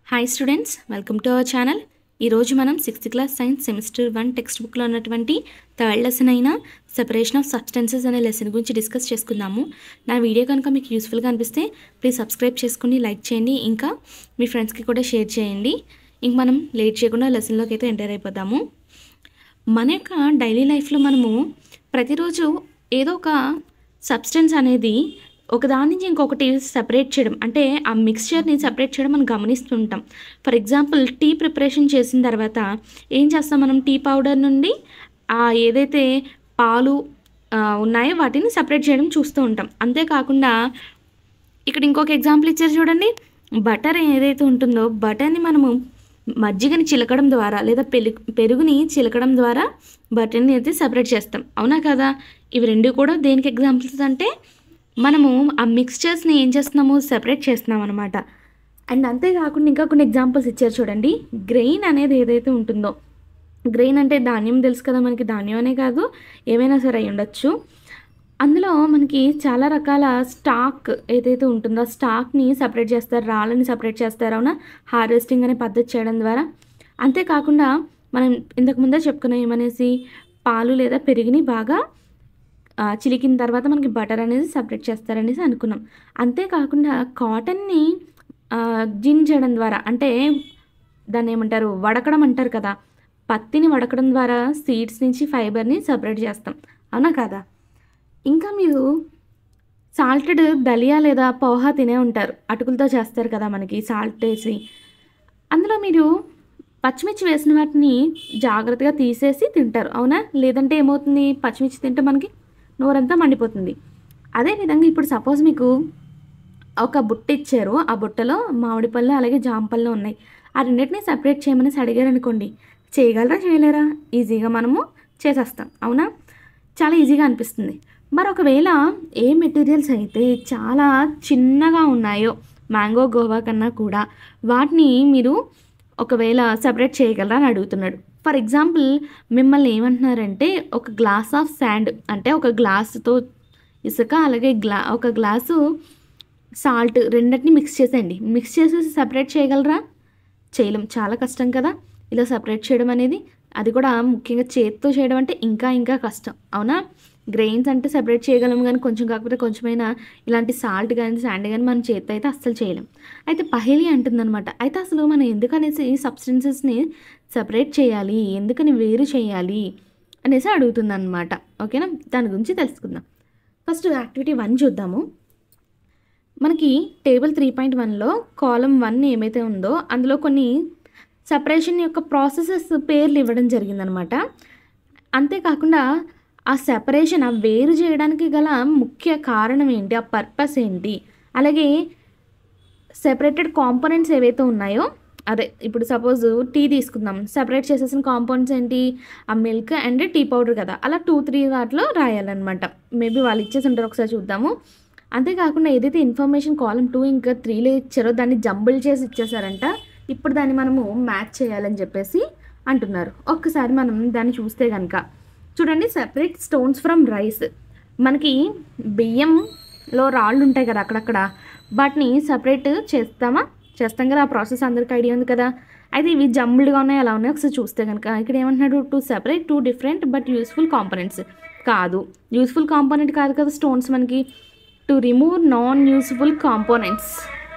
Hi students welcome to our channel ఈరోజు మనం sixth class science semester one text బుక్లో ఉన్నటువంటి థర్డ్ లెసన్ అయిన సెపరేషన్ ఆఫ్ సబ్స్టెన్సెస్ అనే లెసన్ గురించి డిస్కస్ చేసుకుందాము నా వీడియో కనుక మీకు యూస్ఫుల్గా అనిపిస్తే ప్లీజ్ సబ్స్క్రైబ్ చేసుకుని లైక్ చేయండి ఇంకా మీ ఫ్రెండ్స్కి కూడా షేర్ చేయండి ఇంక మనం లేట్ చేయకుండా లెసన్లోకి అయితే ఎంటర్ అయిపోదాము మన యొక్క డైలీ లైఫ్లో మనము ప్రతిరోజు ఏదో ఒక సబ్స్టెన్స్ అనేది ఒక దాని నుంచి ఇంకొకటి సెపరేట్ చేయడం అంటే ఆ మిక్స్చర్ని సెపరేట్ చేయడం మనం గమనిస్తుంటాం ఫర్ ఎగ్జాంపుల్ టీ ప్రిపరేషన్ చేసిన తర్వాత ఏం చేస్తాం మనం టీ పౌడర్ నుండి ఆ ఏదైతే పాలు ఆ, ఉన్నాయో వాటిని సెపరేట్ చేయడం చూస్తూ ఉంటాం అంతేకాకుండా ఇక్కడ ఇంకొక ఎగ్జాంపుల్ ఇచ్చారు చూడండి బటర్ ఏదైతే ఉంటుందో బటర్ని మనము మజ్జిగని చిలకడం ద్వారా లేదా పెరుగు పెరుగుని చిలకడం ద్వారా బటర్ని అయితే సెపరేట్ చేస్తాం అవునా కదా ఇవి రెండు కూడా దేనికి ఎగ్జాంపుల్స్ అంటే మనము ఆ మిక్స్చర్స్ని ఏం చేస్తున్నాము సెపరేట్ చేస్తున్నాం అనమాట అండ్ అంతేకాకుండా ఇంకా కొన్ని ఎగ్జాంపుల్స్ ఇచ్చారు చూడండి గ్రెయిన్ అనేది ఏదైతే ఉంటుందో గ్రెయిన్ అంటే ధాన్యం తెలుసు కదా మనకి ధాన్యం అనే కాదు ఏమైనా సరే అయి ఉండొచ్చు అందులో మనకి చాలా రకాల స్టాక్ ఏదైతే ఉంటుందో ఆ స్టాక్ని సపరేట్ చేస్తారు రాళ్ళని సపరేట్ చేస్తారు అవునా హార్వెస్టింగ్ అనే పద్ధతి చేయడం ద్వారా అంతేకాకుండా మనం ఇంతకు ముందే చెప్పుకున్నాం ఏమనేసి పాలు లేదా పెరుగుని బాగా ఆ, చిలికిన తర్వాత మనకి బటర్ అనేది సపరేట్ చేస్తారనేసి అనుకున్నాం అంతేకాకుండా కాటన్ని జిన్ చేయడం ద్వారా అంటే దాన్ని ఏమంటారు వడకడం అంటారు కదా పత్తిని వడకడం ద్వారా సీడ్స్ నుంచి ఫైబర్ని సపరేట్ చేస్తాం అవునా కదా ఇంకా మీరు సాల్టెడ్ దలియా లేదా పోహా తినే ఉంటారు అటుకులతో చేస్తారు కదా మనకి సాల్ట్ వేసి అందులో మీరు పచ్చిమిర్చి వేసిన వాటిని జాగ్రత్తగా తీసేసి తింటారు అవునా లేదంటే ఏమవుతుంది పచ్చిమిర్చి తింటే మనకి నోరంతా మండిపోతుంది అదేవిధంగా ఇప్పుడు సపోజ్ మీకు ఒక బుట్ట ఇచ్చారు ఆ బుట్టలో మామిడి పళ్ళు అలాగే జామ పళ్ళు ఉన్నాయి ఆ రెండింటిని సపరేట్ చేయమని అడిగారు అనుకోండి చేయగలరా చేయలేరా ఈజీగా మనము చేసేస్తాం అవునా చాలా ఈజీగా అనిపిస్తుంది మరి ఒకవేళ ఏ మెటీరియల్స్ అయితే చాలా చిన్నగా ఉన్నాయో మ్యాంగో గోవా కన్నా కూడా వాటిని మీరు ఒకవేళ సపరేట్ చేయగలరా అని అడుగుతున్నాడు ఫర్ ఎగ్జాంపుల్ మిమ్మల్ని ఏమంటున్నారంటే ఒక గ్లాస్ ఆఫ్ శాండ్ అంటే ఒక గ్లాసుతో ఇసుక అలాగే గ్లా ఒక గ్లాసు సాల్ట్ రెండింటిని మిక్స్ చేసేయండి మిక్స్ చేసేసి సపరేట్ చేయగలరా చేయలేం చాలా కష్టం కదా ఇలా సపరేట్ చేయడం అనేది అది కూడా ముఖ్యంగా చేతితో చేయడం అంటే ఇంకా ఇంకా కష్టం అవునా గ్రెయిన్స్ అంటే సెపరేట్ చేయగలం కానీ కొంచెం కాకపోతే కొంచెమైనా ఇలాంటి సాల్ట్ కానీ శాండ్ కానీ మనం చేతితో అయితే అస్సలు చేయలేం అయితే పహేలి అంటుందన్నమాట అయితే అసలు మనం ఎందుకనేసి ఈ సబ్స్టెన్సెస్ని సపరేట్ చేయాలి ఎందుకని వేరు చేయాలి అనేసి అడుగుతుందన్నమాట ఓకేనా దాని గురించి తెలుసుకుందాం ఫస్ట్ యాక్టివిటీ వన్ చూద్దాము మనకి టేబుల్ త్రీ పాయింట్ వన్లో కాలం వన్ ఏమైతే ఉందో అందులో కొన్ని సపరేషన్ యొక్క ప్రాసెసెస్ పేర్లు ఇవ్వడం జరిగిందనమాట అంతేకాకుండా ఆ సెపరేషన్ ఆ వేరు చేయడానికి గల ముఖ్య కారణం ఏంటి ఆ పర్పస్ ఏంటి అలాగే సెపరేటెడ్ కాంపోనెంట్స్ ఏవైతే ఉన్నాయో అదే ఇప్పుడు సపోజ్ టీ తీసుకుందాం సెపరేట్ చేసేసిన కాంపౌండ్స్ ఏంటి ఆ మిల్క్ అండ్ టీ పౌడర్ కదా అలా టూ త్రీ వాటిలో రాయాలన్నమాట మేబీ వాళ్ళు ఇచ్చేసి ఉంటారు ఒకసారి చూద్దాము అంతేకాకుండా ఏదైతే ఇన్ఫర్మేషన్ కాలం టూ ఇంకా త్రీలో ఇచ్చారో దాన్ని జంబుల్ చేసి ఇచ్చేసారంట ఇప్పుడు దాన్ని మనము మ్యాచ్ చేయాలని చెప్పేసి అంటున్నారు ఒక్కసారి మనం దాన్ని చూస్తే కనుక చూడండి సెపరేట్ స్టోన్స్ ఫ్రమ్ రైస్ మనకి బియ్యంలో రాళ్ళు ఉంటాయి కదా అక్కడక్కడ వాటిని సపరేట్ చేస్తామా చేస్తాం కదా ఆ ప్రాసెస్ అందరికీ ఐడియా ఉంది కదా అయితే ఇవి జంబుల్డ్గా ఉన్నాయి ఎలా ఉన్నాయి ఒకసారి చూస్తే కనుక ఇక్కడ ఏమంటున్నాడు to separate two different but useful components కాదు యూస్ఫుల్ కాంపోనెంట్ కాదు కదా స్టోన్స్ మనకి to remove non useful components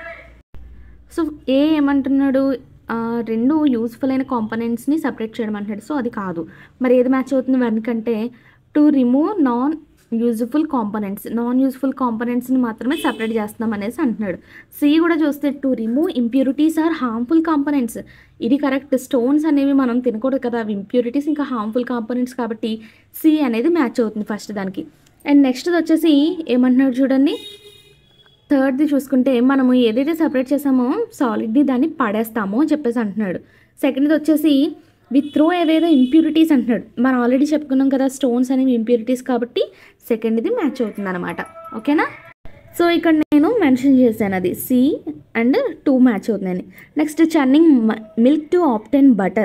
so A ఏమంటున్నాడు ఆ, రెండు యూస్ఫుల్ అయిన కాంపోనెంట్స్ని సపరేట్ చేయడం అంటున్నాడు సో అది కాదు మరి ఏది మ్యాచ్ అవుతుంది వన్కంటే to remove non useful components non useful కాంపోనెంట్స్ని మాత్రమే సపరేట్ చేస్తున్నాం అనేసి అంటున్నాడు సి కూడా చూస్తే to remove impurities or harmful components ఇది కరెక్ట్ స్టోన్స్ అనేవి మనం తినకూడదు కదా అవి ఇంప్యూరిటీస్ ఇంకా హార్మ్ఫుల్ కాంపోనెంట్స్ కాబట్టి సి అనేది మ్యాచ్ అవుతుంది ఫస్ట్ దానికి అండ్ నెక్స్ట్ వచ్చేసి ఏమంటున్నాడు చూడండి థర్డ్ది చూసుకుంటే మనము ఏదైతే సపరేట్ చేసామో సాలిడ్ని దాన్ని పడేస్తామో అని చెప్పేసి అంటున్నాడు సెకండ్ది వచ్చేసి వి త్రో ఏవేదో ఇంప్యూరిటీస్ అంటున్నాడు మనం ఆల్రెడీ చెప్పుకున్నాం కదా స్టోన్స్ అనేవి ఇంప్యూరిటీస్ కాబట్టి సెకండ్ది మ్యాచ్ అవుతుంది అనమాట ఓకేనా సో ఇక్కడ నేను మెన్షన్ చేశాను అది సి అండ్ టూ మ్యాచ్ అవుతుందని next churning milk to obtain butter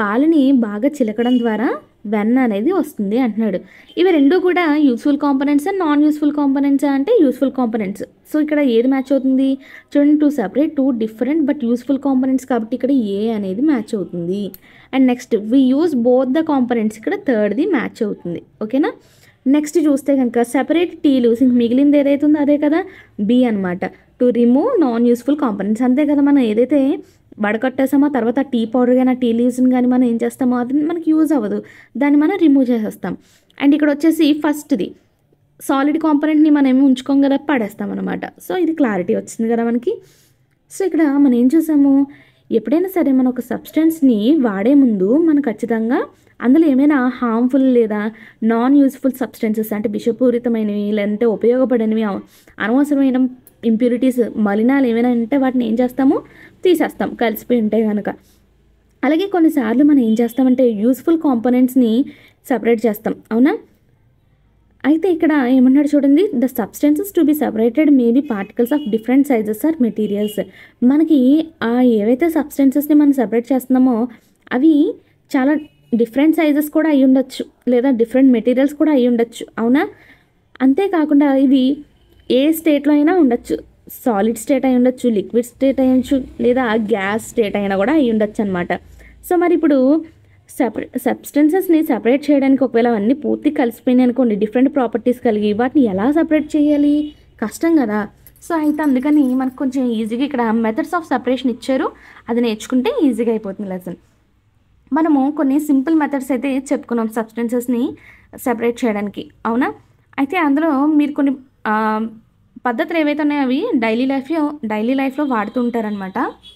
పాలని బాగా చిలకడం ద్వారా వెన్న అనేది వస్తుంది అంటున్నాడు ఇవి రెండు కూడా useful components non useful components అంటే యూస్ఫుల్ కాంపనెంట్స్ సో ఇక్కడ ఏది మ్యాచ్ అవుతుంది చూడండి to separate two different but useful components కాబట్టి ఇక్కడ ఏ అనేది మ్యాచ్ అవుతుంది and next we use both the components ఇక్కడ థర్డ్ది మ్యాచ్ అవుతుంది ఓకేనా నెక్స్ట్ చూస్తే కనుక సెపరేట్ టీలు ఇంక మిగిలింది ఏదైతే ఉందో అదే కదా బి అనమాట to remove non useful components అంతే కదా మనం ఏదైతే వడకట్టేసామో తర్వాత టీ పౌడర్ కానీ టీ లీవ్స్ని కానీ మనం ఏం చేస్తామో అది మనకి యూజ్ అవ్వదు దాన్ని మనం రిమూవ్ చేసేస్తాం అండ్ ఇక్కడ వచ్చేసి ఫస్ట్ది సాలిడ్ కాంపనెంట్ని మనం ఏమి ఉంచుకోం కదా పడేస్తాం అనమాట సో ఇది క్లారిటీ వచ్చింది కదా మనకి సో ఇక్కడ మనం ఏం చూసాము ఎప్పుడైనా సరే మన ఒక సబ్స్టెన్స్ని వాడే ముందు మనం ఖచ్చితంగా అందులో ఏమైనా హార్మ్ఫుల్ లేదా నాన్ యూస్ఫుల్ సబ్స్టెన్సెస్ అంటే విషపూరితమైనవి లేదంటే ఉపయోగపడనివి అవ- అనవసరమైన ఇంప్యూరిటీస్ మలినాలు ఏమైనా ఉంటే వాటిని ఏం చేస్తాము తీసేస్తాం కలిసిపోయి ఉంటాయి కనుక అలాగే కొన్నిసార్లు మనం ఏం చేస్తామంటే యూస్ఫుల్ కాంపోనెంట్స్ని సపరేట్ చేస్తాం అవునా అయితే ఇక్కడ ఏమన్నాడు చూడండి the substances to be separated maybe particles of different sizes or materials మనకి ఆ ఏవైతే సబ్స్టెన్సెస్ని మనం సపరేట్ చేస్తున్నామో అవి చాలా డిఫరెంట్ సైజెస్ కూడా అయి ఉండొచ్చు లేదా డిఫరెంట్ మెటీరియల్స్ కూడా అయి ఉండొచ్చు అవునా అంతేకాకుండా ఇవి ఏ స్టేట్లో అయినా ఉండొచ్చు సాలిడ్ స్టేట్ అయి ఉండొచ్చు లిక్విడ్ స్టేట్ అయి ఉండొచ్చు లేదా గ్యాస్ స్టేట్ అయినా కూడా అయి ఉండొచ్చు అనమాట సో మరి ఇప్పుడు సపరే సబ్స్టెన్సెస్ని సపరేట్ చేయడానికి ఒకవేళ అవన్నీ పూర్తి కలిసిపోయినాయి అనుకోండి డిఫరెంట్ ప్రాపర్టీస్ కలిగి వాటిని ఎలా సపరేట్ చేయాలి కష్టం కదా సో అయితే అందుకని మనకు కొంచెం ఈజీగా ఇక్కడ మెథడ్స్ ఆఫ్ సపరేషన్ ఇచ్చారు అది నేర్చుకుంటే ఈజీగా అయిపోతుంది లెసన్ మనము కొన్ని సింపుల్ మెథడ్స్ అయితే చెప్పుకున్నాం సబ్స్టెన్సెస్ని సెపరేట్ చేయడానికి అవునా అయితే అందులో మీరు కొన్ని ఆ, పద్ధతులు ఏవైతే ఉన్నాయో అవి డైలీ లైఫ్లో డైలీ లైఫ్లో వాడుతూ ఉంటారనమాట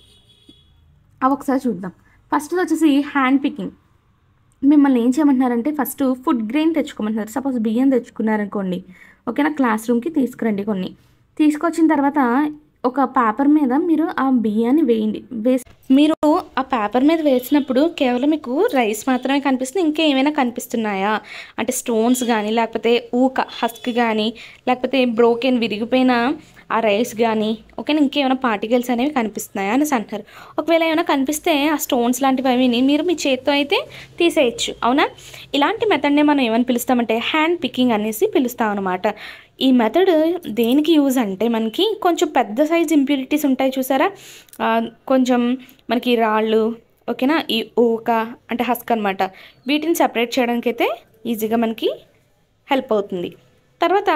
అవి ఒకసారి చూద్దాం ఫస్ట్ వచ్చేసి హ్యాండ్ పికింగ్ మిమ్మల్ని ఏం చేయమంటున్నారంటే ఫస్ట్ ఫుడ్ గ్రెయిన్ తెచ్చుకోమంటున్నారు సపోజ్ బియ్యం తెచ్చుకున్నారనుకోండి ఓకేనా క్లాస్ రూమ్కి తీసుకురండి కొన్ని తీసుకొచ్చిన తర్వాత ఒక పేపర్ మీద మీరు ఆ బియ్యాన్ని వేయండి వేసి మీరు ఆ పేపర్ మీద వేసినప్పుడు కేవలం మీకు రైస్ మాత్రమే కనిపిస్తుంది ఇంకా ఏమైనా కనిపిస్తున్నాయా అంటే స్టోన్స్ కానీ లేకపోతే ఊక హస్క్ కానీ లేకపోతే బ్రోకెన్ విరిగిపోయిన ఆ రైస్ కానీ ఓకేనా ఇంకేమైనా పార్టికల్స్ అనేవి కనిపిస్తున్నాయా అనేసి అంటారు ఒకవేళ ఏమైనా కనిపిస్తే ఆ స్టోన్స్ లాంటివి అవిని మీరు మీ చేత్తో అయితే తీసేయచ్చు అవునా ఇలాంటి మెథడ్నే మనం ఏమని పిలుస్తామంటే హ్యాండ్ పికింగ్ అనేసి పిలుస్తాం అనమాట ఈ మెథడ్ దేనికి యూజ్ అంటే మనకి కొంచెం పెద్ద సైజ్ ఇంప్యూరిటీస్ ఉంటాయి చూసారా ఆ, కొంచెం మనకి రాళ్ళు ఓకేనా ఈ ఊక అంటే హస్క్ అనమాట వీటిని సపరేట్ చేయడానికి అయితే ఈజీగా మనకి హెల్ప్ అవుతుంది తర్వాత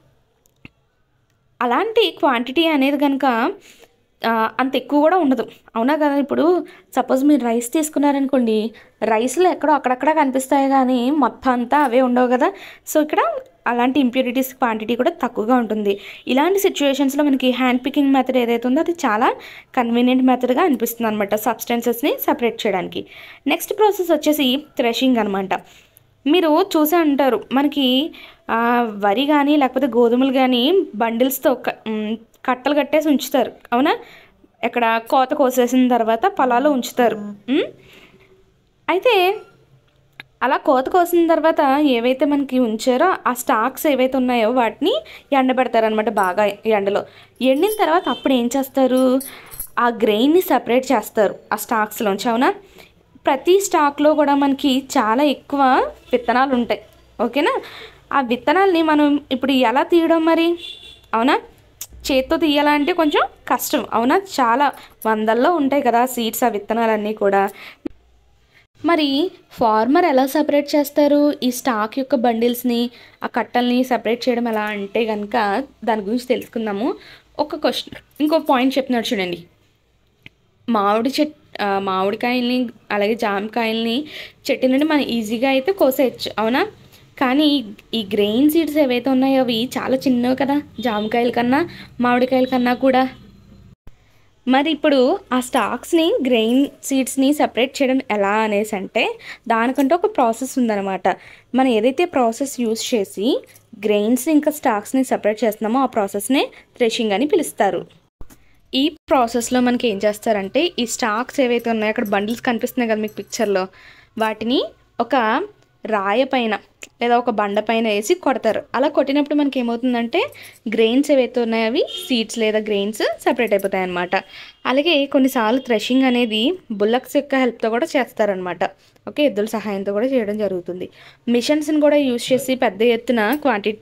అలాంటి క్వాంటిటీ అనేది కనుక ఆ, అంత ఎక్కువ కూడా ఉండదు అవునా కదా ఇప్పుడు సపోజ్ మీరు రైస్ తీసుకున్నారనుకోండి రైస్లో ఎక్కడో అక్కడక్కడ కనిపిస్తాయి కానీ మొత్తం అంతా అవే ఉండవు కదా సో ఇక్కడ అలాంటి ఇంప్యూరిటీస్ క్వాంటిటీ కూడా తక్కువగా ఉంటుంది ఇలాంటి సిచ్యువేషన్స్లో మనకి హ్యాండ్ పికింగ్ మెథడ్ ఏదైతే ఉందో అది చాలా కన్వీనియంట్ మెథడ్గా అనిపిస్తుంది అనమాట సబ్స్టెన్సెస్ని సపరేట్ చేయడానికి నెక్స్ట్ ప్రాసెస్ వచ్చేసి థ్రెషింగ్ అనమాట మీరు చూసే ఉంటారు మనకి ఆ, వరి కానీ లేకపోతే గోధుమలు కానీ బండిల్స్తో క- మ్, కట్టలు కట్టేసి ఉంచుతారు అవునా ఎక్కడ కోత కోసేసిన తర్వాత పొలాల్లో ఉంచుతారు మ్? అయితే అలా కోత కోసిన తర్వాత ఏవైతే మనకి ఉంచారో ఆ స్టాక్స్ ఏవైతే ఉన్నాయో వాటిని ఎండబెడతారనమాట బాగా ఎండలో ఎండిన తర్వాత అప్పుడు ఏం చేస్తారు ఆ గ్రెయిన్ని సపరేట్ చేస్తారు ఆ స్టాక్స్లోంచి అవునా ప్రతి స్టాక్లో కూడా మనకి చాలా ఎక్కువ విత్తనాలు ఉంటాయి ఓకేనా ఆ విత్తనాల్ని మనం ఇప్పుడు ఎలా తీయడం మరి అవునా చేత్తో తీయాలంటే కొంచెం కష్టం అవునా చాలా వందల్లో ఉంటాయి కదా సీడ్స్ ఆ విత్తనాలన్నీ కూడా మరి ఫార్మర్ ఎలా సపరేట్ చేస్తారు ఈ స్టాక్ యొక్క బండిల్స్ని ఆ కట్టల్ని సపరేట్ చేయడం ఎలా అంటే కనుక దాని గురించి తెలుసుకుందాము ఒక క్వశ్చన్ ఇంకో పాయింట్ చెప్తున్నాడు చూడండి మామిడి చెట్ ఆ, మామిడికాయల్ని అలాగే జామకాయల్ని చెట్టు నుండి మనం ఈజీగా అయితే కోసేయచ్చు అవునా కానీ ఈ గ్రెయిన్ సీడ్స్ ఏవైతే ఉన్నాయో అవి చాలా చిన్నవి కదా జామకాయల కన్నా మామిడికాయల కన్నా కూడా మరి ఇప్పుడు ఆ స్టాక్స్ని గ్రెయిన్ సీడ్స్ని సపరేట్ చేయడం ఎలా అనేసి అంటే దానికంటే ఒక ప్రాసెస్ ఉందన్నమాట మనం ఏదైతే ప్రాసెస్ యూస్ చేసి గ్రెయిన్స్ ఇంకా స్టాక్స్ని సపరేట్ చేస్తున్నామో ఆ ప్రాసెస్నే థ్రెషింగ్ అని పిలుస్తారు ఈ ప్రాసెస్లో మనకి ఏం చేస్తారంటే ఈ స్టాక్స్ ఏవైతే ఉన్నాయో అక్కడ బండిల్స్ కనిపిస్తున్నాయి కదా మీకు పిక్చర్లో వాటిని ఒక రాయ పైన లేదా ఒక బండ పైన వేసి కొడతారు అలా కొట్టినప్పుడు మనకి ఏమవుతుందంటే గ్రెయిన్స్ ఏవైతే ఉన్నాయో అవి సీడ్స్ లేదా గ్రెయిన్స్ సెపరేట్ అయిపోతాయి అనమాట అలాగే కొన్నిసార్లు థ్రెషింగ్ అనేది బుల్లక్స్ యొక్క హెల్ప్తో కూడా చేస్తారనమాట ఓకే ఎద్దుల సహాయంతో కూడా చేయడం జరుగుతుంది మిషన్స్ని కూడా యూజ్ చేసి పెద్ద ఎత్తున క్వాంటిటీ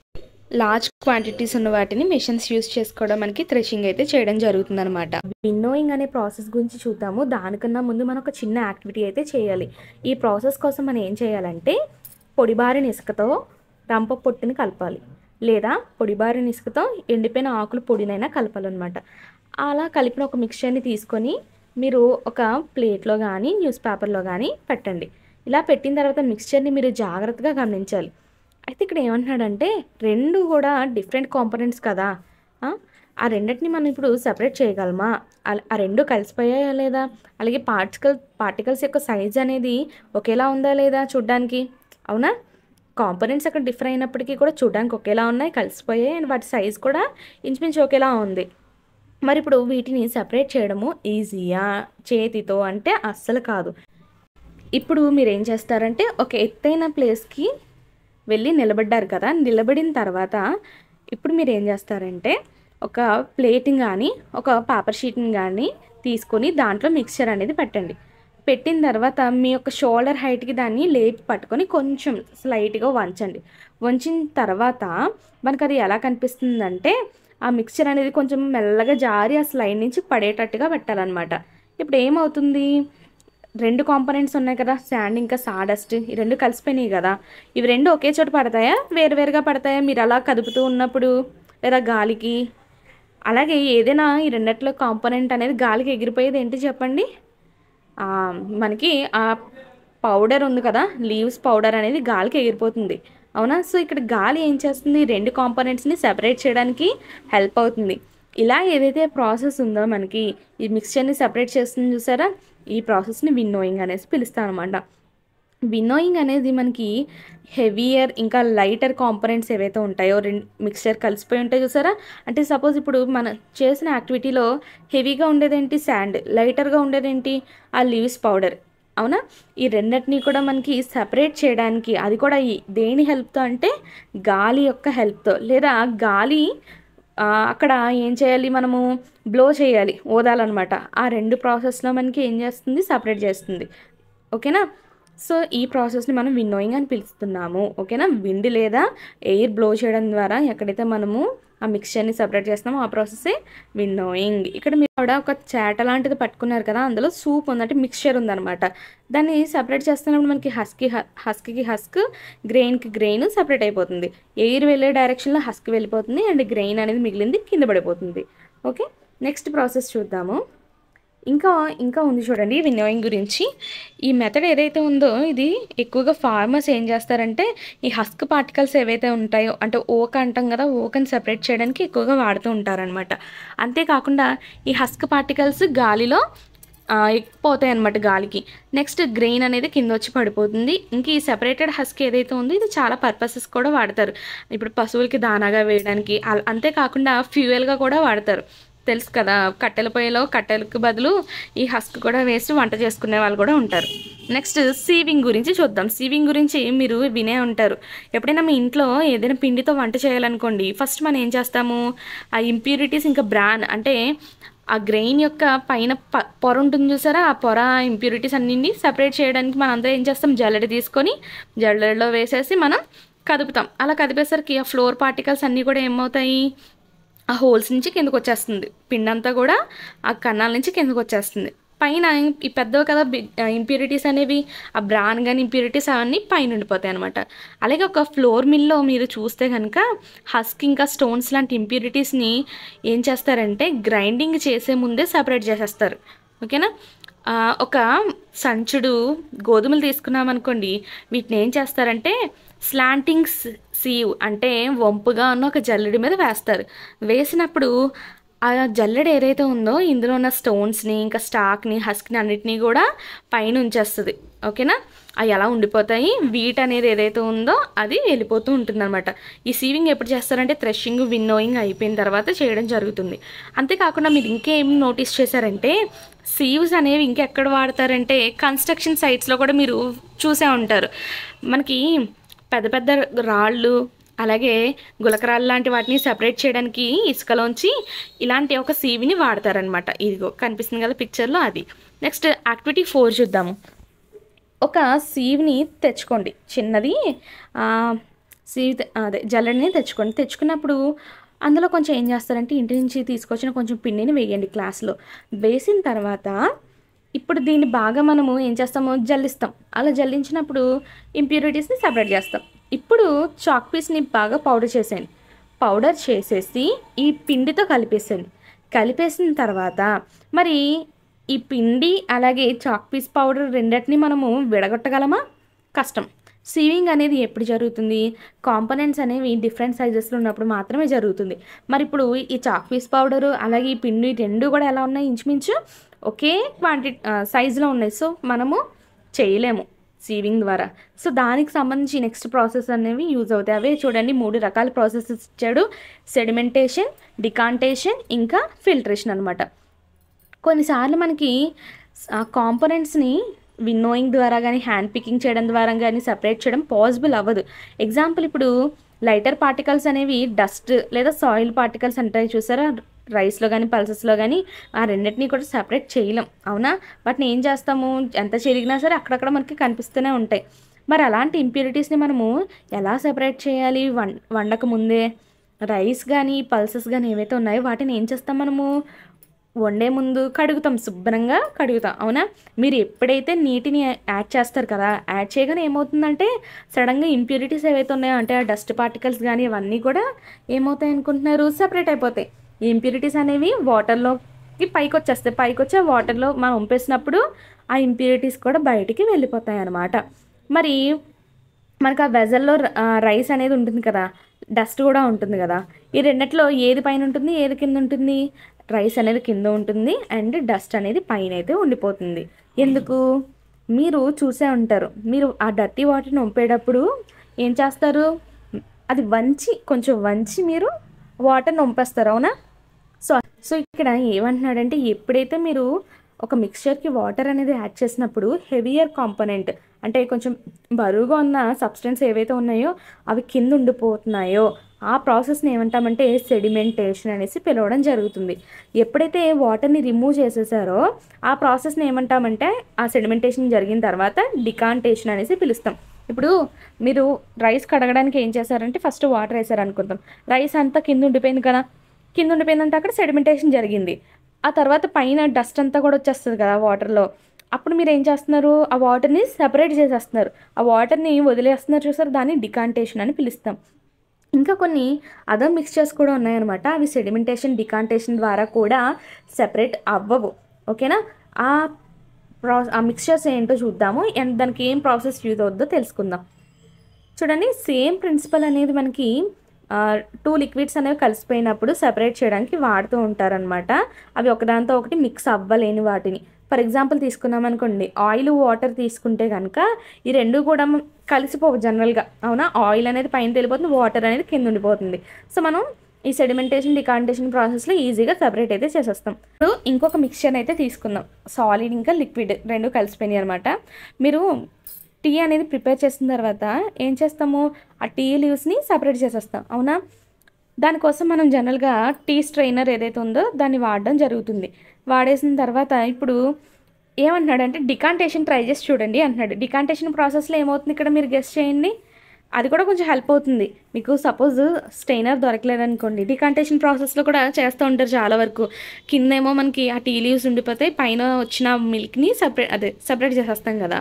లార్జ్ క్వాంటిటీస్ ఉన్న వాటిని మిషన్స్ యూస్ చేసుకోవడం మనకి థ్రెషింగ్ అయితే చేయడం జరుగుతుంది అనమాట విన్నోయింగ్ అనే ప్రాసెస్ గురించి చూద్దాము దానికన్నా ముందు మనం ఒక చిన్న యాక్టివిటీ అయితే చేయాలి ఈ ప్రాసెస్ కోసం మనం ఏం చేయాలంటే పొడిబారిన ఇసుకతో రంప పొట్టుని కలపాలి లేదా పొడిబారిన ఇసుకతో ఎండిపోయిన ఆకులు పొడినైనా కలపాలన్నమాట అలా కలిపిన ఒక మిక్చర్ని తీసుకొని మీరు ఒక ప్లేట్లో కానీ న్యూస్ పేపర్లో కానీ పెట్టండి ఇలా పెట్టిన తర్వాత మిక్స్చర్ని మీరు జాగ్రత్తగా గమనించాలి అయితే ఇక్కడ ఏమంటున్నాడంటే రెండు కూడా డిఫరెంట్ కాంపోనెంట్స్ కదా ఆ? ఆ రెండింటిని మనం ఇప్పుడు సెపరేట్ చేయగలమా అల- ఆ రెండు కలిసిపోయాయా లేదా అలాగే పార్టికల్ పార్టికల్స్ యొక్క సైజ్ అనేది ఒకేలా ఉందా లేదా చూడ్డానికి అవునా కాంపోనెంట్స్ అక్కడ డిఫర్ అయినప్పటికీ కూడా చూడడానికి ఒకేలా ఉన్నాయి కలిసిపోయాయి అండ్ వాటి సైజ్ కూడా ఇంచుమించు ఒకేలా ఉంది మరి ఇప్పుడు వీటిని సెపరేట్ చేయడము ఈజీయా చేతితో అంటే అస్సలు కాదు ఇప్పుడు మీరు ఏం చేస్తారంటే ఒక ఎత్తైన ప్లేస్కి వెళ్ళి నిలబడ్డారు కదా నిలబడిన తర్వాత ఇప్పుడు మీరు ఏం చేస్తారంటే ఒక ప్లేట్ని కానీ ఒక పేపర్ షీట్ని కానీ తీసుకొని దాంట్లో మిక్చర్ అనేది పెట్టండి పెట్టిన తర్వాత మీ యొక్క షోల్డర్ హైట్కి దాన్ని లేపి పట్టుకొని కొంచెం స్లైట్గా వంచండి వంచిన తర్వాత మనకు అది ఎలా కనిపిస్తుందంటే ఆ మిక్చర్ అనేది కొంచెం మెల్లగా జారి ఆ స్లైడ్ నుంచి పడేటట్టుగా పెట్టాలన్నమాట ఇప్పుడు ఏమవుతుంది రెండు కాంపోనెంట్స్ ఉన్నాయి కదా శాండ్ ఇంకా సాడస్ట్ ఈ రెండు కలిసిపోయినాయి కదా ఇవి రెండు ఒకే చోట పడతాయా వేరువేరుగా పడతాయా మీరు అలా కదుపుతూ ఉన్నప్పుడు లేదా గాలికి అలాగే ఏదైనా ఈ రెండిట్లో కాంపోనెంట్ అనేది గాలికి ఎగిరిపోయేది ఏంటి చెప్పండి ఆ, మనకి ఆ పౌడర్ ఉంది కదా లీవ్స్ పౌడర్ అనేది గాలికి ఎగిరిపోతుంది అవునా సో ఇక్కడ గాలి ఏం చేస్తుంది ఈ రెండు కాంపోనెంట్స్ని సెపరేట్ చేయడానికి హెల్ప్ అవుతుంది ఇలా ఏదైతే ప్రాసెస్ ఉందో మనకి ఈ మిక్స్చర్ని సెపరేట్ చేస్తుంది చూసారా ఈ ప్రాసెస్ని విన్నోయింగ్ అనేసి పిలుస్తాం అనమాట విన్నోయింగ్ అనేది మనకి హెవియర్ ఇంకా లైటర్ కాంపోనెంట్స్ ఏవైతే ఉంటాయో రెండు మిక్స్చర్ కలిసిపోయి ఉంటాయి చూసారా అంటే సపోజ్ ఇప్పుడు మనం చేసిన యాక్టివిటీలో హెవీగా ఉండేదేంటి శాండ్ లైటర్గా ఉండేదేంటి ఆ లీవ్స్ పౌడర్ అవునా ఈ రెండింటినీ కూడా మనకి సపరేట్ చేయడానికి అది కూడా ఈ దేని హెల్ప్తో అంటే గాలి యొక్క హెల్ప్తో లేదా గాలి ఆ, అక్కడ ఏం చేయాలి మనము బ్లో చేయాలి ఓదాలన్నమాట ఆ రెండు ప్రాసెస్లో మనకి ఏం చేస్తుంది సపరేట్ చేస్తుంది ఓకేనా సో ఈ ప్రాసెస్ని మనం విన్నోయింగ్ అని పిలుస్తున్నాము ఓకేనా విండ్ లేదా ఎయిర్ బ్లో చేయడం ద్వారా ఎక్కడైతే మనము ఆ మిక్స్చర్ని సపరేట్ చేస్తున్నామో ఆ ప్రాసెసే విన్నోయింగ్ ఇక్కడ మీరు కూడా ఒక చేట లాంటిది పట్టుకున్నారు కదా అందులో సూప్ ఉంది అంటే మిక్స్చర్ ఉందన్నమాట దాన్ని సపరేట్ చేస్తున్నప్పుడు మనకి హస్కి హస్క్కి హస్క్ గ్రెయిన్కి గ్రెయిన్ సపరేట్ అయిపోతుంది ఎయిర్ వెళ్ళే డైరెక్షన్లో హస్క్ వెళ్ళిపోతుంది అండ్ గ్రెయిన్ అనేది మిగిలింది కింద పడిపోతుంది ఓకే నెక్స్ట్ ప్రాసెస్ చూద్దాము ఇంకా ఇంకా ఉంది చూడండి విన్నోయింగ్ గురించి ఈ మెథడ్ ఏదైతే ఉందో ఇది ఎక్కువగా ఫార్మర్స్ ఏం చేస్తారంటే ఈ హస్క్ పార్టికల్స్ ఏవైతే ఉంటాయో అంటే ఓక్ అంటాం కదా ఓకని సెపరేట్ చేయడానికి ఎక్కువగా వాడుతూ ఉంటారనమాట అంతేకాకుండా ఈ హస్క్ పార్టికల్స్ గాలిలో ఆ, పోతాయి అనమాట గాలికి నెక్స్ట్ గ్రెయిన్ అనేది కింద వచ్చి పడిపోతుంది ఇంక ఈ సెపరేటెడ్ హస్క్ ఏదైతే ఉందో ఇది చాలా పర్పసెస్ కూడా వాడతారు ఇప్పుడు పశువులకి దానాగా వేయడానికి అల- అంతేకాకుండా ఫ్యూయల్గా కూడా వాడతారు తెలుసు కదా కట్టెల పొయ్యిలో కట్టెలకు బదులు ఈ హస్క్ కూడా వేసి వంట చేసుకునే వాళ్ళు కూడా ఉంటారు నెక్స్ట్ సీవింగ్ గురించి చూద్దాం సీవింగ్ గురించి మీరు వినే ఉంటారు ఎప్పుడైనా మీ ఇంట్లో ఏదైనా పిండితో వంట చేయాలనుకోండి ఫస్ట్ మనం ఏం చేస్తాము ఆ ఇంప్యూరిటీస్ ఇంకా బ్రాన్ అంటే ఆ గ్రెయిన్ యొక్క పైన ప పొర ఉంటుంది చూసారా ఆ పొర ఇంప్యూరిటీస్ అన్నింటినీ సపరేట్ చేయడానికి మనం అందరం ఏం చేస్తాం జల్లెడ తీసుకొని జల్లెడలో వేసేసి మనం కదుపుతాం అలా కదిపేసరికి ఆ ఫ్లోర్ పార్టికల్స్ అన్నీ కూడా ఏమవుతాయి ఆ హోల్స్ నుంచి కిందకు వచ్చేస్తుంది పిండి అంతా కూడా ఆ కన్నాల నుంచి కిందకు వచ్చేస్తుంది పైన ఈ పెద్దవి కదా ఇంప్యూరిటీస్ అనేవి ఆ బ్రాన్ కానీ ఇంప్యూరిటీస్ అవన్నీ పైన ఉండిపోతాయి అనమాట అలాగే ఒక ఫ్లోర్ మిల్లో మీరు చూస్తే కనుక హస్క్ ఇంకా స్టోన్స్ లాంటి ఇంప్యూరిటీస్ని ఏం చేస్తారంటే గ్రైండింగ్ చేసే ముందే సపరేట్ చేసేస్తారు ఓకేనా ఆ, ఒక సంచుడు గోధుమలు తీసుకున్నాం అనుకోండి వీటిని ఏం చేస్తారంటే స్లాంటింగ్ సీవ్ అంటే వంపుగా ఉన్న ఒక జల్లెడి మీద వేస్తారు వేసినప్పుడు ఆ జల్లెడ ఏదైతే ఉందో ఇందులో ఉన్న స్టోన్స్ని ఇంకా స్టాక్ని హస్క్ని అన్నిటినీ కూడా పైన ఉంచేస్తుంది ఓకేనా అవి ఎలా ఉండిపోతాయి వీట్ అనేది ఏదైతే ఉందో అది వెళ్ళిపోతూ ఉంటుందన్నమాట ఈ సీవింగ్ ఎప్పుడు చేస్తారంటే థ్రెషింగ్ విన్నోయింగ్ అయిపోయిన తర్వాత చేయడం జరుగుతుంది అంతేకాకుండా మీరు ఇంకేం నోటీస్ చేశారంటే సీవ్స్ అనేవి ఇంకెక్కడ వాడతారంటే కన్స్ట్రక్షన్ సైట్స్లో కూడా మీరు చూసే ఉంటారు మనకి పెద్ద పెద్ద రాళ్ళు అలాగే గులకరాళ్ళు లాంటి వాటిని సెపరేట్ చేయడానికి ఇసుకలోంచి ఇలాంటి ఒక సీవిని వాడతారనమాట ఇదిగో కనిపిస్తుంది కదా పిక్చర్లో అది నెక్స్ట్ యాక్టివిటీ ఫోర్ చూద్దాము ఒక సీవ్ని తెచ్చుకోండి చిన్నది ఆ, సీవ్ తె- అదే జల్లెడని తెచ్చుకోండి తెచ్చుకున్నప్పుడు అందులో కొంచెం ఏం చేస్తారంటే ఇంటి నుంచి తీసుకొచ్చిన కొంచెం పిండిని వేయండి క్లాస్లో వేసిన తర్వాత ఇప్పుడు దీన్ని బాగా మనము ఏం చేస్తాము జల్లిస్తాం అలా జల్లించినప్పుడు ఇంప్యూరిటీస్ని సపరేట్ చేస్తాం ఇప్పుడు చాక్ పీస్ని బాగా పౌడర్ చేసేయండి పౌడర్ చేసేసి ఈ పిండితో కలిపేసేయండి కలిపేసిన తర్వాత మరి ఈ పిండి అలాగే చాక్ పీస్ పౌడర్ రెండింటిని మనము విడగొట్టగలమా కష్టం సీవింగ్ అనేది ఎప్పుడు జరుగుతుంది కాంపనెంట్స్ అనేవి డిఫరెంట్ సైజెస్లో ఉన్నప్పుడు మాత్రమే జరుగుతుంది మరి ఇప్పుడు ఈ చాక్ పీస్ పౌడరు అలాగే ఈ పిండి రెండు కూడా ఎలా ఉన్నాయి ఇంచుమించు ఒకే క్వాంటిటీ సైజులో ఉన్నాయి సో మనము చేయలేము సీవింగ్ ద్వారా సో దానికి సంబంధించి నెక్స్ట్ ప్రాసెస్ అనేవి యూజ్ అవుతాయి అవే చూడండి మూడు రకాల ప్రాసెసెస్ ఇచ్చాడు సెడిమెంటేషన్ డికాంటేషన్ ఇంకా ఫిల్టరేషన్ అనమాట కొన్నిసార్లు మనకి ఆ కాంపోనెంట్స్ని విన్నోయింగ్ ద్వారా కానీ హ్యాండ్ పికింగ్ చేయడం ద్వారా కానీ సపరేట్ చేయడం పాసిబుల్ అవ్వదు ఎగ్జాంపుల్ ఇప్పుడు లైటర్ పార్టికల్స్ అనేవి డస్ట్ లేదా సాయిల్ పార్టికల్స్ అంటాయి చూసారా రైస్లో కానీ పల్సెస్లో కానీ ఆ రెండింటిని కూడా సపరేట్ చేయలేం అవునా వాటిని ఏం చేస్తాము ఎంత చెరిగినా సరే అక్కడక్కడ మనకి కనిపిస్తూనే ఉంటాయి మరి అలాంటి ఇంప్యూరిటీస్ని మనము ఎలా సెపరేట్ చేయాలి వం వండక ముందే రైస్ కానీ పల్సెస్ కానీ ఏవైతే ఉన్నాయో వాటిని ఏం చేస్తాం మనము వండే ముందు కడుగుతాం శుభ్రంగా కడుగుతాం అవునా మీరు ఎప్పుడైతే నీటిని యాడ్ చేస్తారు కదా యాడ్ చేయగానే ఏమవుతుందంటే సడన్గా ఇంప్యూరిటీస్ ఏవైతే ఉన్నాయో అంటే ఆ డస్ట్ పార్టికల్స్ కానీ ఇవన్నీ కూడా ఏమవుతాయి అనుకుంటున్నారు సపరేట్ అయిపోతాయి ఈ ఇంప్యూరిటీస్ అనేవి వాటర్లోకి పైకి వచ్చేస్తాయి పైకి వచ్చి ఆ వాటర్లో మనం వంపేసినప్పుడు ఆ ఇంప్యూరిటీస్ కూడా బయటికి వెళ్ళిపోతాయి అన్నమాట మరి మనకు ఆ వెజల్లో రైస్ అనేది ఉంటుంది కదా డస్ట్ కూడా ఉంటుంది కదా ఈ రెండిట్లో ఏది పైన ఉంటుంది ఏది కింద ఉంటుంది రైస్ అనేది కింద ఉంటుంది అండ్ డస్ట్ అనేది పైన అయితే ఉండిపోతుంది ఎందుకు మీరు చూసే ఉంటారు మీరు ఆ డర్టీ వాటర్ని వంపేటప్పుడు ఏం చేస్తారు అది వంచి కొంచెం వంచి మీరు వాటర్ని వంపేస్తారు అవునా సో సో ఇక్కడ ఏమంటున్నాడంటే ఎప్పుడైతే మీరు ఒక మిక్స్చర్కి వాటర్ అనేది యాడ్ చేసినప్పుడు హెవియర్ కాంపోనెంట్ అంటే కొంచెం బరువుగా ఉన్న సబ్స్టెన్స్ ఏవైతే ఉన్నాయో అవి కింద ఉండిపోతున్నాయో ఆ ప్రాసెస్ని ఏమంటామంటే సెడిమెంటేషన్ అనేసి పిలవడం జరుగుతుంది ఎప్పుడైతే వాటర్ని రిమూవ్ చేసేసారో ఆ ప్రాసెస్ని ఏమంటామంటే ఆ సెడిమెంటేషన్ జరిగిన తర్వాత డికాంటేషన్ అనేసి పిలుస్తాం ఇప్పుడు మీరు రైస్ కడగడానికి ఏం చేశారంటే ఫస్ట్ వాటర్ వేసారు అనుకుందాం రైస్ అంతా కింద ఉండిపోయింది కదా కింద ఉండిపోయిందంటే అక్కడ సెడిమెంటేషన్ జరిగింది ఆ తర్వాత పైన డస్ట్ అంతా కూడా వచ్చేస్తుంది కదా వాటర్లో అప్పుడు మీరు ఏం చేస్తున్నారు ఆ వాటర్ని సెపరేట్ చేసేస్తున్నారు ఆ వాటర్ని వదిలేస్తున్నారు చూసారు దాన్ని డికాంటేషన్ అని పిలుస్తాం ఇంకా కొన్ని అదర్ మిక్స్చర్స్ కూడా ఉన్నాయన్నమాట అవి సెడిమెంటేషన్ డికాంటేషన్ ద్వారా కూడా సెపరేట్ అవ్వవు ఓకేనా ఆ ప్రా ఆ మిక్స్చర్స్ ఏంటో చూద్దాము అండ్ దానికి ఏం ప్రాసెస్ యూజ్ అవుద్దో తెలుసుకుందాం చూడండి సేమ్ ప్రిన్సిపల్ అనేది మనకి టూ లిక్విడ్స్ అనేవి కలిసిపోయినప్పుడు సెపరేట్ చేయడానికి వాడుతూ ఉంటారనమాట అవి ఒకదాంతో ఒకటి మిక్స్ అవ్వలేని వాటిని ఫర్ ఎగ్జాంపుల్ తీసుకున్నాం అనుకోండి ఆయిల్ వాటర్ తీసుకుంటే కనుక ఈ రెండు కూడా కలిసిపోవు జనరల్గా అవునా ఆయిల్ అనేది పైన వెళ్ళిపోతుంది వాటర్ అనేది కింద ఉండిపోతుంది సో మనం ఈ సెడిమెంటేషన్ డికాంటేషన్ ప్రాసెస్లో ఈజీగా సెపరేట్ అయితే చేసేస్తాం ఇప్పుడు ఇంకొక మిక్స్చర్ అయితే తీసుకుందాం సాలిడ్ ఇంకా లిక్విడ్ రెండు కలిసిపోయినాయి అనమాట మీరు టీ అనేది ప్రిపేర్ చేసిన తర్వాత ఏం చేస్తాము ఆ టీ లీవ్స్ని సపరేట్ చేసేస్తాం అవునా దానికోసం మనం జనరల్గా టీ స్ట్రైనర్ ఏదైతే ఉందో దాన్ని వాడడం జరుగుతుంది వాడేసిన తర్వాత ఇప్పుడు ఏమంటున్నాడంటే డికాంటేషన్ ట్రై చేసి చూడండి అంటున్నాడు డికాంటేషన్ ప్రాసెస్లో ఏమవుతుంది ఇక్కడ మీరు గెస్ట్ చేయండి అది కూడా కొంచెం హెల్ప్ అవుతుంది మీకు సపోజ్ స్టెయినర్ దొరకలేదనుకోండి డికాంటేషన్ ప్రాసెస్లో కూడా చేస్తూ ఉంటారు చాలా వరకు కిందేమో మనకి ఆ టీ లీవ్స్ ఉండిపోతాయి పైన వచ్చిన మిల్క్ని సపరేట్ అదే సపరేట్ చేసేస్తాం కదా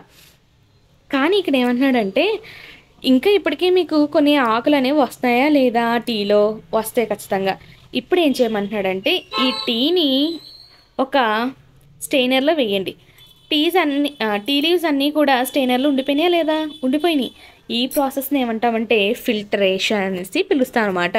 కానీ ఇక్కడ ఏమంటున్నాడంటే ఇంకా ఇప్పటికీ మీకు కొన్ని ఆకులు అనేవి వస్తాయా లేదా టీలో వస్తాయి ఖచ్చితంగా ఇప్పుడు ఏం చేయమంటున్నాడంటే ఈ టీని ఒక స్టెయినర్లో వేయండి టీస్ అన్ని ఆ, టీ లీవ్స్ అన్నీ కూడా స్టెయినర్లో ఉండిపోయినాయా లేదా ఉండిపోయినాయి ఈ ప్రాసెస్ని ఏమంటామంటే ఫిల్టరేషన్ అనేసి పిలుస్తాం అనమాట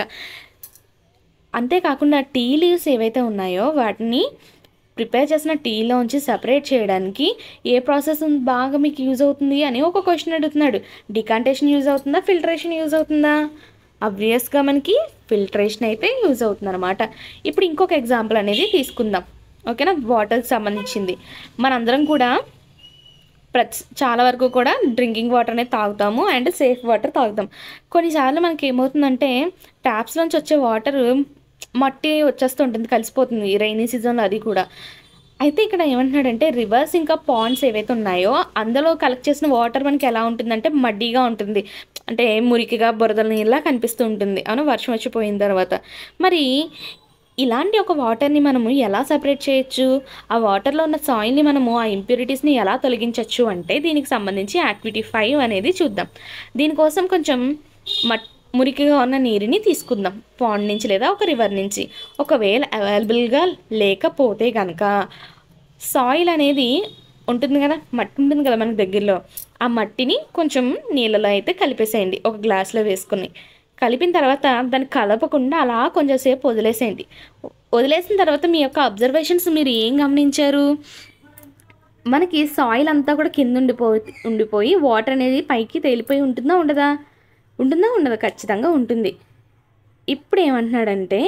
అంతేకాకుండా టీ లీవ్స్ ఏవైతే ఉన్నాయో వాటిని ప్రిపేర్ చేసిన టీలోంచి సపరేట్ చేయడానికి ఏ ప్రాసెస్ బాగా మీకు యూజ్ అవుతుంది అని ఒక క్వశ్చన్ అడుగుతున్నాడు డికాంటేషన్ యూజ్ అవుతుందా ఫిల్టరేషన్ యూజ్ అవుతుందా అబ్వియస్గా మనకి ఫిల్టరేషన్ అయితే యూజ్ అవుతుంది అనమాట ఇప్పుడు ఇంకొక ఎగ్జాంపుల్ అనేది తీసుకుందాం ఓకేనా వాటర్కి సంబంధించింది మనందరం కూడా ప్రతి చాలా వరకు కూడా డ్రింకింగ్ వాటర్ అనేది తాగుతాము అండ్ సేఫ్ వాటర్ తాగుతాం కొన్నిసార్లు మనకి ఏమవుతుందంటే ట్యాప్స్ నుంచి వచ్చే వాటర్ మట్టి వచ్చేస్తుంటుంది కలిసిపోతుంది రైనీ సీజన్లో అది కూడా అయితే ఇక్కడ ఏమంటున్నాడంటే రివర్స్ ఇంకా పాండ్స్ ఏవైతే ఉన్నాయో అందులో కలెక్ట్ చేసిన వాటర్ మనకి ఎలా ఉంటుందంటే మడ్డీగా ఉంటుంది అంటే మురికిగా బురదల నీళ్ళ కనిపిస్తూ ఉంటుంది అవును వర్షం వచ్చిపోయిన తర్వాత మరి ఇలాంటి ఒక వాటర్ని మనము ఎలా సపరేట్ చేయొచ్చు ఆ వాటర్లో ఉన్న సాయిల్ని మనము ఆ ఇంప్యూరిటీస్ని ఎలా తొలగించవచ్చు అంటే దీనికి సంబంధించి యాక్టివిటీ ఫైవ్ అనేది చూద్దాం దీనికోసం కొంచెం మట్ మురికిగా ఉన్న నీరుని తీసుకుందాం పాండ్ నుంచి లేదా ఒక రివర్ నుంచి ఒకవేళ అవైలబుల్గా లేకపోతే కనుక సాయిల్ అనేది ఉంటుంది కదా మట్టి ఉంటుంది కదా మనకి దగ్గరలో ఆ మట్టిని కొంచెం నీళ్ళలో అయితే కలిపేసేయండి ఒక గ్లాస్లో వేసుకుని కలిపిన తర్వాత దాన్ని కలపకుండా అలా కొంచెంసేపు వదిలేసేయండి వదిలేసిన తర్వాత మీ యొక్క అబ్జర్వేషన్స్ మీరు ఏం గమనించారు మనకి సాయిల్ అంతా కూడా కింద ఉండిపోయి ఉండిపోయి వాటర్ అనేది పైకి తేలిపోయి ఉంటుందా ఉండదా ఉంటుందా ఉండదా ఖచ్చితంగా ఉంటుంది ఇప్పుడు ఏమంటున్నాడంటే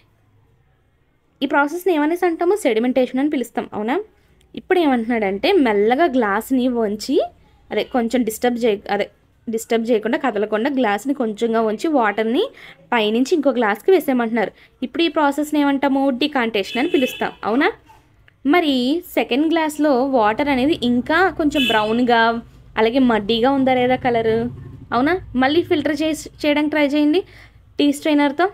ఈ ప్రాసెస్ని ఏమనేసి అంటాము సెడిమెంటేషన్ అని పిలుస్తాం అవునా ఇప్పుడు ఏమంటున్నాడంటే మెల్లగా గ్లాస్ని వంచి అదే కొంచెం డిస్టర్బ్ చేయ అదే డిస్టర్బ్ చేయకుండా కదలకుండా గ్లాస్ని కొంచెంగా ఉంచి వాటర్ని పైనుంచి ఇంకో గ్లాస్కి వేసేయమంటున్నారు ఇప్పుడు ఈ ప్రాసెస్ని ఏమంటాము డికాంటేషన్ అని పిలుస్తాం అవునా మరి సెకండ్ గ్లాస్లో వాటర్ అనేది ఇంకా కొంచెం బ్రౌన్గా అలాగే మడ్డీగా ఉందా లేదా కలర్ అవునా మళ్ళీ ఫిల్టర్ చేసి చేయడానికి ట్రై చేయండి టీ స్ట్రైనర్తో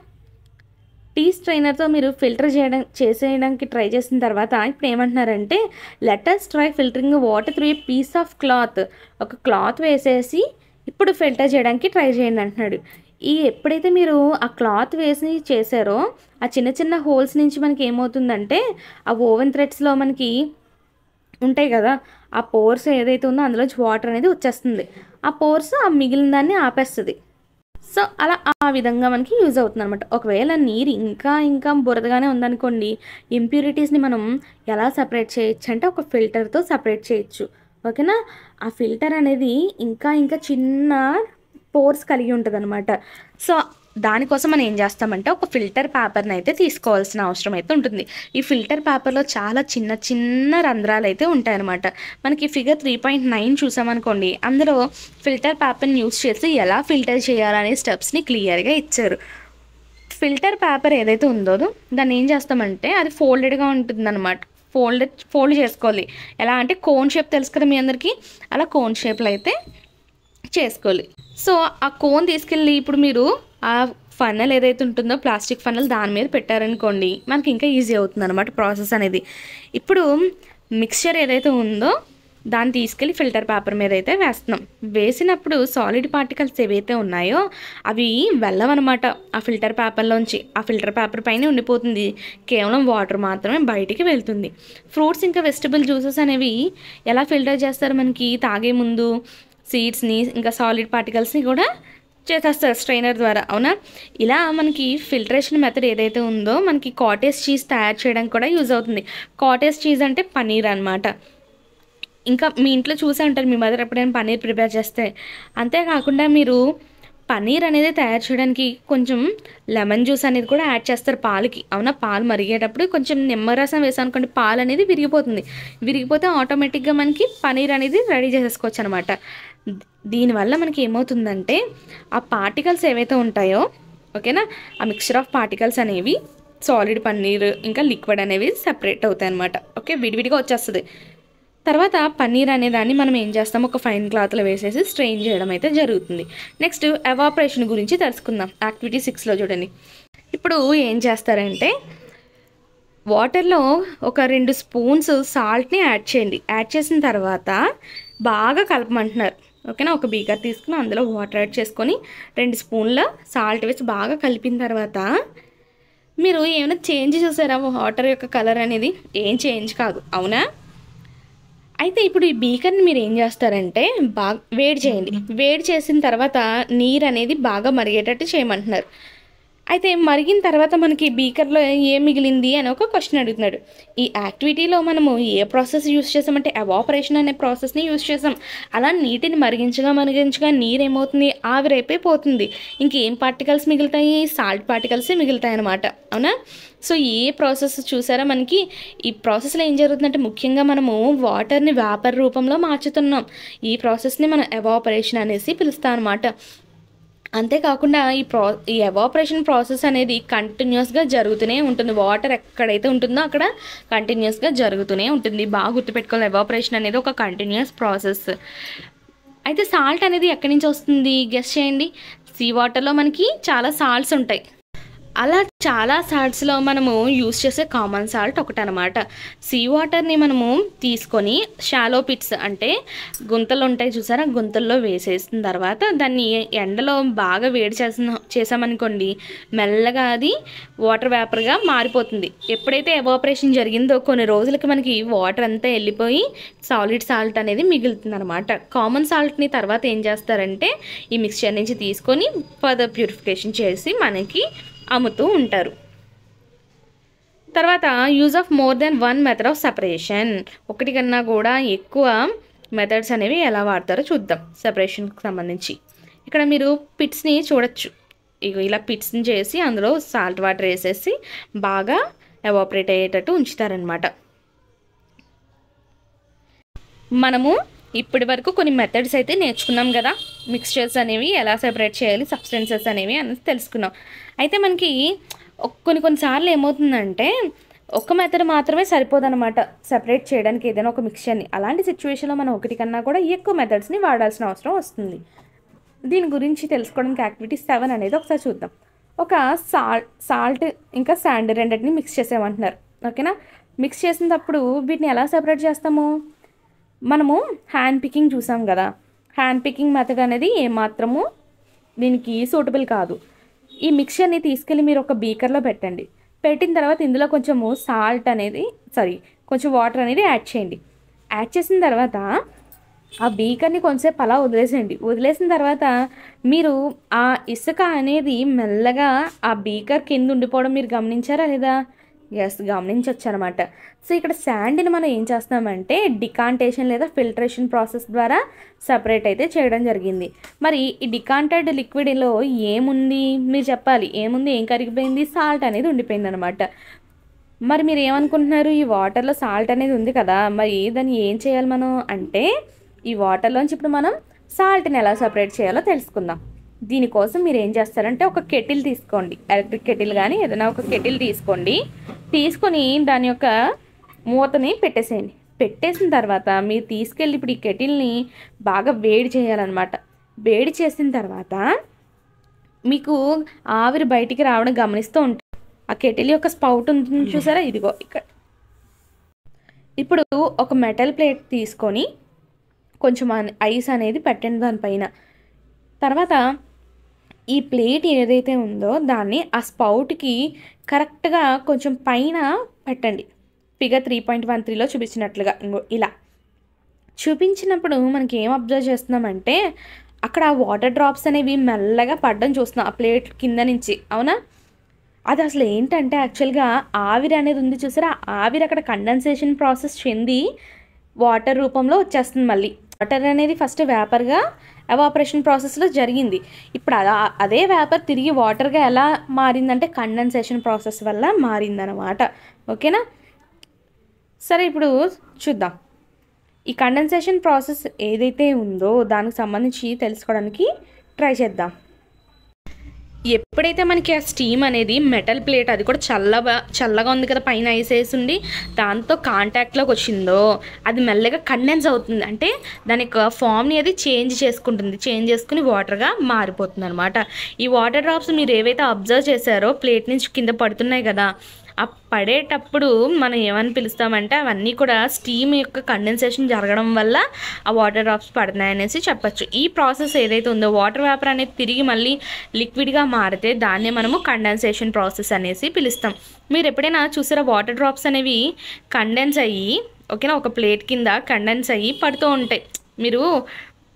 టీ స్ట్రైనర్తో మీరు ఫిల్టర్ చేయడం చేసేయడానికి ట్రై చేసిన తర్వాత ఇప్పుడు ఏమంటున్నారంటే let's try filtering water through a piece of cloth ఒక క్లాత్ వేసేసి ఇప్పుడు ఫిల్టర్ చేయడానికి ట్రై చేయండి అంటున్నాడు ఈ ఎప్పుడైతే మీరు ఆ క్లాత్ వేసి చేశారో ఆ చిన్న చిన్న హోల్స్ నుంచి మనకి ఏమవుతుందంటే ఆ ఓవెన్ థ్రెడ్స్లో మనకి ఉంటాయి కదా ఆ పోర్స్ ఏదైతే ఉందో అందులోంచి వాటర్ అనేది వచ్చేస్తుంది ఆ పోర్స్ ఆ మిగిలిన దాన్ని ఆపేస్తుంది సో అలా ఆ విధంగా మనకి యూజ్ అవుతుంది అనమాట ఒకవేళ నీరు ఇంకా ఇంకా బురదగానే ఉందనుకోండి ఇంప్యూరిటీస్ని మనం ఎలా సపరేట్ చేయొచ్చు అంటే ఒక ఫిల్టర్తో సపరేట్ చేయొచ్చు ఓకేనా ఆ ఫిల్టర్ అనేది ఇంకా ఇంకా చిన్న పోర్స్ కలిగి ఉంటుంది అనమాట సో దానికోసం మనం ఏం చేస్తామంటే ఒక ఫిల్టర్ పేపర్ని అయితే తీసుకోవాల్సిన అవసరం అయితే ఉంటుంది ఈ ఫిల్టర్ పేపర్లో చాలా చిన్న చిన్న రంధ్రాలు అయితే ఉంటాయన్నమాట మనకి ఫిగర్ త్రీ పాయింట్ నైన్ చూసామనుకోండి అందులో ఫిల్టర్ పేపర్ని యూస్ చేసి ఎలా ఫిల్టర్ చేయాలనే స్టెప్స్ని క్లియర్గా ఇచ్చారు ఫిల్టర్ పేపర్ ఏదైతే ఉందో దాన్ని ఏం చేస్తామంటే అది ఫోల్డెడ్గా ఉంటుందన్నమాట ఫోల్డ్ ఫోల్డ్ చేసుకోవాలి ఎలా అంటే కోన్ షేప్ తెలుసు కదా మీ అందరికీ అలా కోన్ షేప్లో అయితే చేసుకోవాలి సో ఆ కోన్ తీసుకెళ్ళి ఇప్పుడు మీరు ఆ ఫన్నల్ ఏదైతే ఉంటుందో ప్లాస్టిక్ ఫన్నల్ దాని మీద పెట్టారనుకోండి మనకి ఇంకా ఈజీ అవుతుంది అనమాట ప్రాసెస్ అనేది ఇప్పుడు మిక్స్చర్ ఏదైతే ఉందో దాన్ని తీసుకెళ్ళి ఫిల్టర్ పేపర్ మీద అయితే వేస్తున్నాం వేసినప్పుడు సాలిడ్ పార్టికల్స్ ఏవైతే ఉన్నాయో అవి వెళ్ళవన్నమాట ఆ ఫిల్టర్ పేపర్లోంచి ఆ ఫిల్టర్ పేపర్ పైన ఉండిపోతుంది కేవలం వాటర్ మాత్రమే బయటికి వెళ్తుంది ఫ్రూట్స్ ఇంకా వెజిటబుల్ జ్యూసెస్ అనేవి ఎలా ఫిల్టర్ చేస్తారు మనకి తాగే ముందు సీడ్స్ని ఇంకా సాలిడ్ పార్టికల్స్ని కూడా చేసేస్తారు స్ట్రైనర్ ద్వారా అవునా ఇలా మనకి ఫిల్టరేషన్ మెథడ్ ఏదైతే ఉందో మనకి కాటేజ్ చీజ్ తయారు చేయడానికి కూడా యూజ్ అవుతుంది కాటేజ్ చీజ్ అంటే పనీర్ అనమాట ఇంకా మీ ఇంట్లో చూసే ఉంటారు మీ మదర్ ఎప్పుడైనా పనీర్ ప్రిపేర్ చేస్తే అంతేకాకుండా మీరు పనీర్ అనేది తయారు చేయడానికి కొంచెం లెమన్ జ్యూస్ అనేది కూడా యాడ్ చేస్తారు పాలకి అవునా పాలు మరిగేటప్పుడు కొంచెం నిమ్మరసం వేసాం అనుకోండి పాలు అనేది విరిగిపోతుంది విరిగిపోతే ఆటోమేటిక్గా మనకి పనీర్ అనేది రెడీ చేసేసుకోవచ్చు అనమాట దీనివల్ల మనకి ఏమవుతుందంటే ఆ పార్టికల్స్ ఏవైతే ఉంటాయో ఓకేనా ఆ మిక్చర్ ఆఫ్ పార్టికల్స్ అనేవి సాలిడ్ పన్నీర్ ఇంకా లిక్విడ్ అనేవి సెపరేట్ అవుతాయి అనమాట ఓకే విడివిడిగా వచ్చేస్తుంది తర్వాత పన్నీర్ అనే దాన్ని మనం ఏం చేస్తాం ఒక ఫైన్ క్లాత్లో వేసేసి స్ట్రెయిన్ చేయడం అయితే జరుగుతుంది నెక్స్ట్ ఎవాపరేషన్ గురించి తెలుసుకుందాం యాక్టివిటీ సిక్స్లో చూడండి ఇప్పుడు ఏం చేస్తారంటే వాటర్లో ఒక రెండు స్పూన్స్ సాల్ట్ని యాడ్ చేయండి యాడ్ చేసిన తర్వాత బాగా కలపమంటున్నారు ఓకేనా ఒక బీకర్ తీసుకుని అందులో వాటర్ యాడ్ చేసుకొని రెండు స్పూన్ల సాల్ట్ వేసి బాగా కలిపిన తర్వాత మీరు ఏమైనా చేంజ్ చూసారా వాటర్ యొక్క కలర్ అనేది ఏం చేంజ్ కాదు అవునా అయితే ఇప్పుడు ఈ బీకర్ని మీరు ఏం చేస్తారంటే బాగా వేడి చేయండి వేడి చేసిన తర్వాత నీరు అనేది బాగా మరిగేటట్టు చేయమంటున్నారు అయితే మరిగిన తర్వాత మనకి బీకర్లో ఏం మిగిలింది అని ఒక క్వశ్చన్ అడుగుతున్నాడు ఈ యాక్టివిటీలో మనము ఏ ప్రాసెస్ యూస్ చేసామంటే ఎవాపరేషన్ అనే ప్రాసెస్ని యూస్ చేసాం అలా నీటిని మరిగించగా మరిగించగా నీరు ఏమవుతుంది ఆవిరైపోతుంది ఇంకేం పార్టికల్స్ మిగులుతాయి సాల్ట్ పార్టికల్సే మిగులుతాయి అన్నమాట అవునా సో ఏ ప్రాసెస్ చూసారా మనకి ఈ ప్రాసెస్లో ఏం జరుగుతుందంటే ముఖ్యంగా మనము వాటర్ని వేపర్ రూపంలో మార్చుతున్నాం ఈ ప్రాసెస్ని మనం ఎవాపరేషన్ అనేసి పిలుస్తాం అనమాట అంతేకాకుండా ఈ ప్రా ఈ ఎవాపరేషన్ ప్రాసెస్ అనేది కంటిన్యూస్గా జరుగుతూనే ఉంటుంది వాటర్ ఎక్కడైతే ఉంటుందో అక్కడ కంటిన్యూస్గా జరుగుతూనే ఉంటుంది బాగా గుర్తుపెట్టుకోవాలి ఎవాపరేషన్ అనేది ఒక కంటిన్యూస్ ప్రాసెస్ అయితే సాల్ట్ అనేది ఎక్కడి నుంచి వస్తుంది గెస్ చేయండి సీ వాటర్లో మనకి చాలా సాల్ట్స్ ఉంటాయి అలా చాలా సాల్ట్స్లో మనము యూస్ చేసే కామన్ సాల్ట్ ఒకటనమాట సీ వాటర్ని మనము తీసుకొని షాలో పిట్స్ అంటే గుంతలు ఉంటాయి చూసారా గుంతల్లో వేసేసిన తర్వాత దాన్ని ఎండలో బాగా వేడి చేసిన చేసామనుకోండి మెల్లగా అది వాటర్ వేపర్గా మారిపోతుంది ఎప్పుడైతే ఎవాపరేషన్ జరిగిందో కొన్ని రోజులకి మనకి వాటర్ అంతా వెళ్ళిపోయి సాలిడ్ సాల్ట్ అనేది మిగులుతుంది అనమాట కామన్ సాల్ట్ని తర్వాత ఏం చేస్తారంటే ఈ మిక్స్చర్ నుంచి తీసుకొని ఫర్దర్ ప్యూరిఫికేషన్ చేసి మనకి అమ్ముతూ ఉంటారు తర్వాత use of more than one method of separation ఒకటి కన్నా కూడా ఎక్కువ మెథడ్స్ అనేవి ఎలా వాడతారో చూద్దాం సపరేషన్కి సంబంధించి ఇక్కడ మీరు పిట్స్ని చూడొచ్చు ఇగో ఇలా పిట్స్ని చేసి అందులో సాల్ట్ వాటర్ వేసేసి బాగా ఎవాపరేట్ అయ్యేటట్టు ఉంచుతారనమాట మనము ఇప్పటి వరకు కొన్ని మెథడ్స్ అయితే నేర్చుకున్నాం కదా మిక్స్చర్స్ అనేవి ఎలా సెపరేట్ చేయాలి సబ్స్టెన్సెస్ అనేవి అనేది తెలుసుకున్నాం అయితే మనకి ఒక్- కొన్ని కొన్నిసార్లు ఏమవుతుందంటే ఒక మెథడ్ మాత్రమే సరిపోదన్నమాట సెపరేట్ చేయడానికి ఏదైనా ఒక మిక్స్చర్ని అలాంటి సిచ్యువేషన్లో మనం ఒకటి కన్నా కూడా ఎక్కువ మెథడ్స్ని వాడాల్సిన అవసరం వస్తుంది దీని గురించి తెలుసుకోవడానికి యాక్టివిటీ సెవెన్ అనేది ఒకసారి చూద్దాం ఒక సాల్ట్ సాల్ట్ ఇంకా శాండ్ రెండింటిని మిక్స్ చేసేమంటున్నారు ఓకేనా మిక్స్ చేసినప్పుడు వీటిని ఎలా సెపరేట్ చేస్తాము మనము హ్యాండ్ పికింగ్ చూసాం కదా హ్యాండ్ పికింగ్ మెథడ్ అనేది ఏమాత్రము దీనికి సూటబుల్ కాదు ఈ మిక్చర్ని తీసుకెళ్ళి మీరు ఒక బీకర్లో పెట్టండి పెట్టిన తర్వాత ఇందులో కొంచెము సాల్ట్ అనేది సారీ కొంచెం వాటర్ అనేది యాడ్ చేయండి యాడ్ చేసిన తర్వాత ఆ బీకర్ని కొంచెంసేపు అలా వదిలేసేయండి వదిలేసిన తర్వాత మీరు ఆ ఇసుక అనేది మెల్లగా ఆ బీకర్ కింద ఉండిపోవడం మీరు గమనించారా లేదా ఎస్ గమనించవచ్చు అనమాట సో ఇక్కడ శాండ్ని మనం ఏం చేస్తున్నామంటే డికాంటేషన్ లేదా ఫిల్టరేషన్ ప్రాసెస్ ద్వారా సపరేట్ అయితే చేయడం జరిగింది మరి ఈ డికాంటెడ్ లిక్విడ్లో ఏముంది మీరు చెప్పాలి ఏముంది ఏం కరిగిపోయింది సాల్ట్ అనేది ఉండిపోయింది అనమాట మరి మీరు ఏమనుకుంటున్నారు ఈ వాటర్లో సాల్ట్ అనేది ఉంది కదా మరి దాన్ని ఏం చేయాలి మనం అంటే ఈ వాటర్లోంచి ఇప్పుడు మనం సాల్ట్ని ఎలా సపరేట్ చేయాలో తెలుసుకుందాం దీనికోసం మీరు ఏం చేస్తారంటే ఒక కెటిల్ తీసుకోండి ఎలక్ట్రిక్ కెటిల్ కానీ ఏదైనా ఒక కెటిల్ తీసుకోండి తీసుకొని దాని యొక్క మూతని పెట్టేసేయండి పెట్టేసిన తర్వాత మీరు తీసుకెళ్ళి ఇప్పుడు ఈ కెటిల్ని బాగా వేడి చేయాలన్నమాట వేడి చేసిన తర్వాత మీకు ఆవిరి బయటికి రావడం గమనిస్తూ ఉంటారు ఆ కెటిల్ యొక్క స్పౌట్ ఉంటుంది చూసారా ఇదిగో ఇక్కడ ఇప్పుడు ఒక మెటల్ ప్లేట్ తీసుకొని కొంచెం అన్- ఐస్ అనేది పెట్టండి దానిపైన తర్వాత ఈ ప్లేట్ ఏదైతే ఉందో దాన్ని ఆ స్పౌట్కి కరెక్ట్గా కొంచెం పైన పెట్టండి ఫిగర్ త్రీ పాయింట్ వన్ త్రీలో చూపించినట్లుగా ఇంగో ఇలా చూపించినప్పుడు మనకి ఏం అబ్జర్వ్ చేస్తున్నామంటే అక్కడ వాటర్ డ్రాప్స్ అనేవి మెల్లగా పడడం చూస్తున్నాం ఆ ప్లేట్ కింద నుంచి అవునా అది అసలు ఏంటంటే యాక్చువల్గా ఆవిరి అనేది ఉంది చూసారా ఆ ఆవిరి అక్కడ కండెన్సేషన్ ప్రాసెస్ చెంది వాటర్ రూపంలో వచ్చేస్తుంది మళ్ళీ వాటర్ అనేది ఫస్ట్ వేపర్గా ఎవాపరేషన్ ప్రాసెస్లో జరిగింది ఇప్పుడు అలా అదే వేపర్ తిరిగి వాటర్గా ఎలా మారిందంటే కండెన్సేషన్ ప్రాసెస్ వల్ల మారిందనమాట ఓకేనా సరే ఇప్పుడు చూద్దాం ఈ కండెన్సేషన్ ప్రాసెస్ ఏదైతే ఉందో దానికి సంబంధించి తెలుసుకోవడానికి ట్రై చేద్దాం ఎప్పుడైతే మనకి ఆ స్టీమ్ అనేది మెటల్ ప్లేట్ అది కూడా చల్లగా చల్లగా ఉంది కదా పైన ఐస్ వేసి ఉండి దాంతో కాంటాక్ట్లోకి వచ్చిందో అది మెల్లగా కండెన్స్ అవుతుంది అంటే దాని యొక్క ఫామ్ని అది చేంజ్ చేసుకుంటుంది చేంజ్ చేసుకుని వాటర్గా మారిపోతుంది అనమాట ఈ వాటర్ డ్రాప్స్ మీరు ఏవైతే అబ్జర్వ్ చేశారో ప్లేట్ నుంచి కింద పడుతున్నాయి కదా ఆ పడేటప్పుడు మనం ఏమని పిలుస్తామంటే అవన్నీ కూడా స్టీమ్ యొక్క కండెన్సేషన్ జరగడం వల్ల ఆ వాటర్ డ్రాప్స్ పడుతున్నాయి అనేసి చెప్పచ్చు ఈ ప్రాసెస్ ఏదైతే ఉందో వాటర్ వేపర్ అనేది తిరిగి మళ్ళీ లిక్విడ్గా మారితే దాన్నే మనము కండెన్సేషన్ ప్రాసెస్ అనేసి పిలుస్తాం మీరు ఎప్పుడైనా చూసారా వాటర్ డ్రాప్స్ అనేవి కండెన్స్ అయ్యి ఓకేనా ఒక ప్లేట్ కింద కండెన్స్ అయ్యి పడుతూ ఉంటాయి మీరు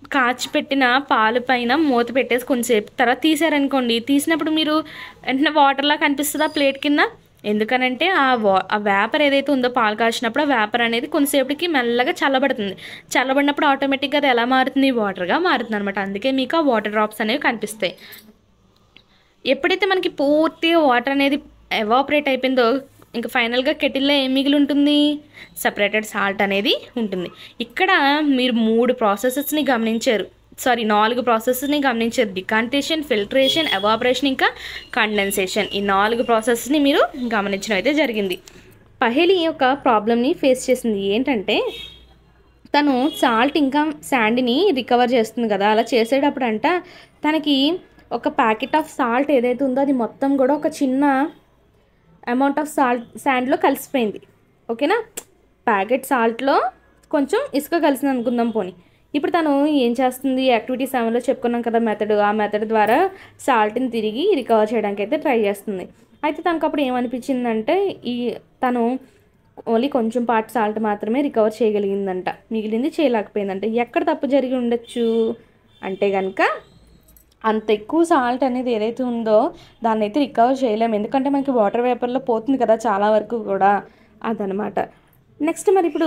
కాచి పెట్టిన పాలు పైన మూత పెట్టేసి కొంచెంసేపు తర్వాత తీసారనుకోండి తీసినప్పుడు మీరు వెంటనే వాటర్లా కనిపిస్తుందా ప్లేట్ కింద ఎందుకనంటే ఆ వా ఆ వేపర్ ఏదైతే ఉందో పాలు కాచినప్పుడు ఆ వేపర్ అనేది కొంతసేపటికి మెల్లగా చల్లబడుతుంది చల్లబడినప్పుడు ఆటోమేటిక్గా అది ఎలా మారుతుంది వాటర్గా మారుతుంది అనమాట అందుకే మీకు ఆ వాటర్ డ్రాప్స్ అనేవి కనిపిస్తాయి ఎప్పుడైతే మనకి పూర్తిగా వాటర్ అనేది ఎవాపరేట్ అయిపోయిందో ఇంకా ఫైనల్గా కెటిల్లో ఏం మిగిలి ఉంటుంది సపరేటెడ్ సాల్ట్ అనేది ఉంటుంది ఇక్కడ మీరు మూడు ప్రాసెసెస్ని గమనించారు సారీ నాలుగు ప్రాసెసెస్ని గమనించారు డికాంటేషన్ ఫిల్టరేషన్ ఎవాపరేషన్ ఇంకా కండెన్సేషన్ ఈ నాలుగు ప్రాసెస్ని మీరు గమనించడం అయితే జరిగింది పహేలి యొక్క ప్రాబ్లమ్ని ఫేస్ చేసింది ఏంటంటే తను సాల్ట్ ఇంకా శాండ్ని రికవర్ చేస్తుంది కదా అలా చేసేటప్పుడు అంట తనకి ఒక ప్యాకెట్ ఆఫ్ సాల్ట్ ఏదైతే ఉందో అది మొత్తం కూడా ఒక చిన్న అమౌంట్ ఆఫ్ సాల్ట్ శాండ్లో కలిసిపోయింది ఓకేనా ప్యాకెట్ సాల్ట్లో కొంచెం ఇసుక కలిసింది అనుకుందాం పోనీ ఇప్పుడు తను ఏం చేస్తుంది యాక్టివిటీ సెవెన్లో చెప్పుకున్నాం కదా మెథడ్ ఆ మెథడ్ ద్వారా సాల్ట్ని తిరిగి రికవర్ చేయడానికి అయితే ట్రై చేస్తుంది అయితే తనకు అప్పుడు ఏమనిపించిందంటే ఈ తను ఓన్లీ కొంచెం పార్ట్ సాల్ట్ మాత్రమే రికవర్ చేయగలిగిందంట మిగిలింది చేయలేకపోయిందంట ఎక్కడ తప్పు జరిగి ఉండొచ్చు అంటే కనుక అంత ఎక్కువ సాల్ట్ అనేది ఏదైతే ఉందో దాన్ని అయితే రికవర్ చేయలేము ఎందుకంటే మనకి వాటర్ వేపర్లో పోతుంది కదా చాలా వరకు కూడా అదనమాట నెక్స్ట్ మరి ఇప్పుడు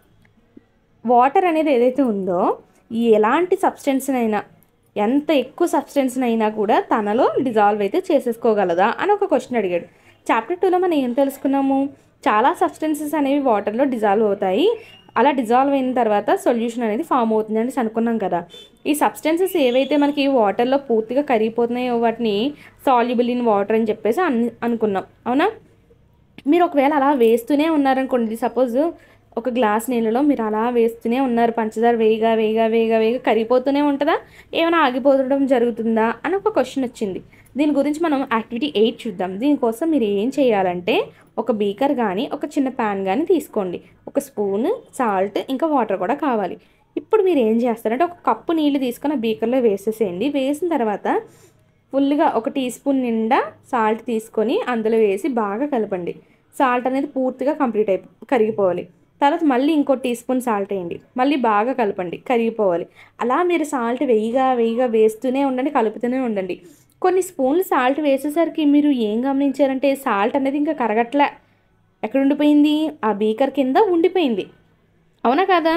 వాటర్ అనేది ఏదైతే ఉందో ఈ ఎలాంటి సబ్స్టెన్స్ అయినా ఎంత ఎక్కువ సబ్స్టెన్స్ అయినా కూడా తనలో డిజాల్వ్ అయితే చేసేసుకోగలదా అని ఒక క్వశ్చన్ అడిగాడు చాప్టర్ టూలో మనం ఏం తెలుసుకున్నాము చాలా సబ్స్టెన్సెస్ అనేవి వాటర్లో డిజాల్వ్ అవుతాయి అలా డిజాల్వ్ అయిన తర్వాత సొల్యూషన్ అనేది ఫామ్ అవుతుంది అని అనుకున్నాం కదా ఈ సబ్స్టెన్సెస్ ఏవైతే మనకి వాటర్లో పూర్తిగా కరిగిపోతున్నాయో వాటిని సాల్యుబుల్ ఇన్ వాటర్ అని చెప్పేసి అన్ అనుకున్నాం అవునా మీరు ఒకవేళ అలా వేస్తూనే ఉన్నారనుకోండి సపోజ్ ఒక గ్లాస్ నీళ్ళలో మీరు అలా వేస్తూనే ఉన్నారు పంచదార వేయగా వేయగా వేయగా వేయగా కరిగిపోతూనే ఉంటుందా ఏమైనా ఆగిపోతుండడం జరుగుతుందా అని ఒక క్వశ్చన్ వచ్చింది దీని గురించి మనం యాక్టివిటీ ఎయిట్ చూద్దాం దీనికోసం మీరు ఏం చేయాలంటే ఒక బీకర్ కానీ ఒక చిన్న ప్యాన్ కానీ తీసుకోండి ఒక స్పూన్ సాల్ట్ ఇంకా వాటర్ కూడా కావాలి ఇప్పుడు మీరు ఏం చేస్తారంటే ఒక కప్పు నీళ్ళు తీసుకొని ఆ బీకర్లో వేసేసేయండి వేసిన తర్వాత ఫుల్గా ఒక టీ స్పూన్ నిండా సాల్ట్ తీసుకొని అందులో వేసి బాగా కలపండి సాల్ట్ అనేది పూర్తిగా కంప్లీట్ అయిపో కరిగిపోవాలి తర్వాత మళ్ళీ ఇంకో టీ స్పూన్ సాల్ట్ వేయండి మళ్ళీ బాగా కలపండి కరిగిపోవాలి అలా మీరు సాల్ట్ వేయిగా వేయిగా వేస్తూనే ఉండండి కలుపుతూనే ఉండండి కొన్ని స్పూన్లు సాల్ట్ వేసేసరికి మీరు ఏం గమనించారంటే సాల్ట్ అనేది ఇంకా కరగట్లే ఎక్కడ ఉండిపోయింది ఆ బీకర్ కింద ఉండిపోయింది అవునా కాదా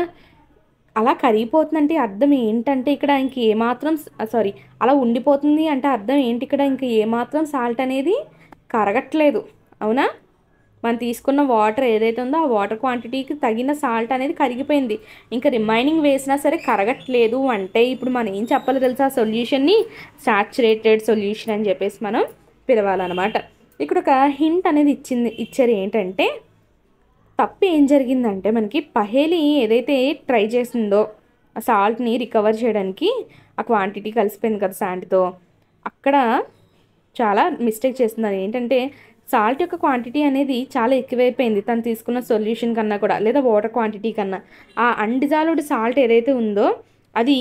అలా కరిగిపోతుందంటే అర్థం ఏంటంటే ఇక్కడ ఇంక ఏమాత్రం సారీ అలా ఉండిపోతుంది అంటే అర్థం ఏంటి ఇక్కడ ఇంక ఏమాత్రం సాల్ట్ అనేది కరగట్లేదు అవునా మనం తీసుకున్న వాటర్ ఏదైతే ఉందో ఆ వాటర్ క్వాంటిటీకి తగిన సాల్ట్ అనేది కరిగిపోయింది ఇంకా రిమైనింగ్ వేసినా సరే కరగట్లేదు అంటే ఇప్పుడు మనం ఏం చెప్పాలో తెలుసా ఆ సొల్యూషన్ని సాచురేటెడ్ సొల్యూషన్ అని చెప్పేసి మనం పిలవాలన్నమాట ఇక్కడ ఒక హింట్ అనేది ఇచ్చింది ఇచ్చారు ఏంటంటే తప్పు ఏం జరిగిందంటే మనకి పహేలి ఏదైతే ట్రై చేసిందో ఆ సాల్ట్ని రికవర్ చేయడానికి ఆ క్వాంటిటీ కలిసిపోయింది కదా శాండ్తో అక్కడ చాలా మిస్టేక్ చేస్తుంది అది ఏంటంటే సాల్ట్ యొక్క క్వాంటిటీ అనేది చాలా ఎక్కువైపోయింది తను తీసుకున్న సొల్యూషన్ కన్నా కూడా లేదా వాటర్ క్వాంటిటీ కన్నా ఆ అన్డిజాల్వ్డ్ సాల్ట్ ఏదైతే ఉందో అది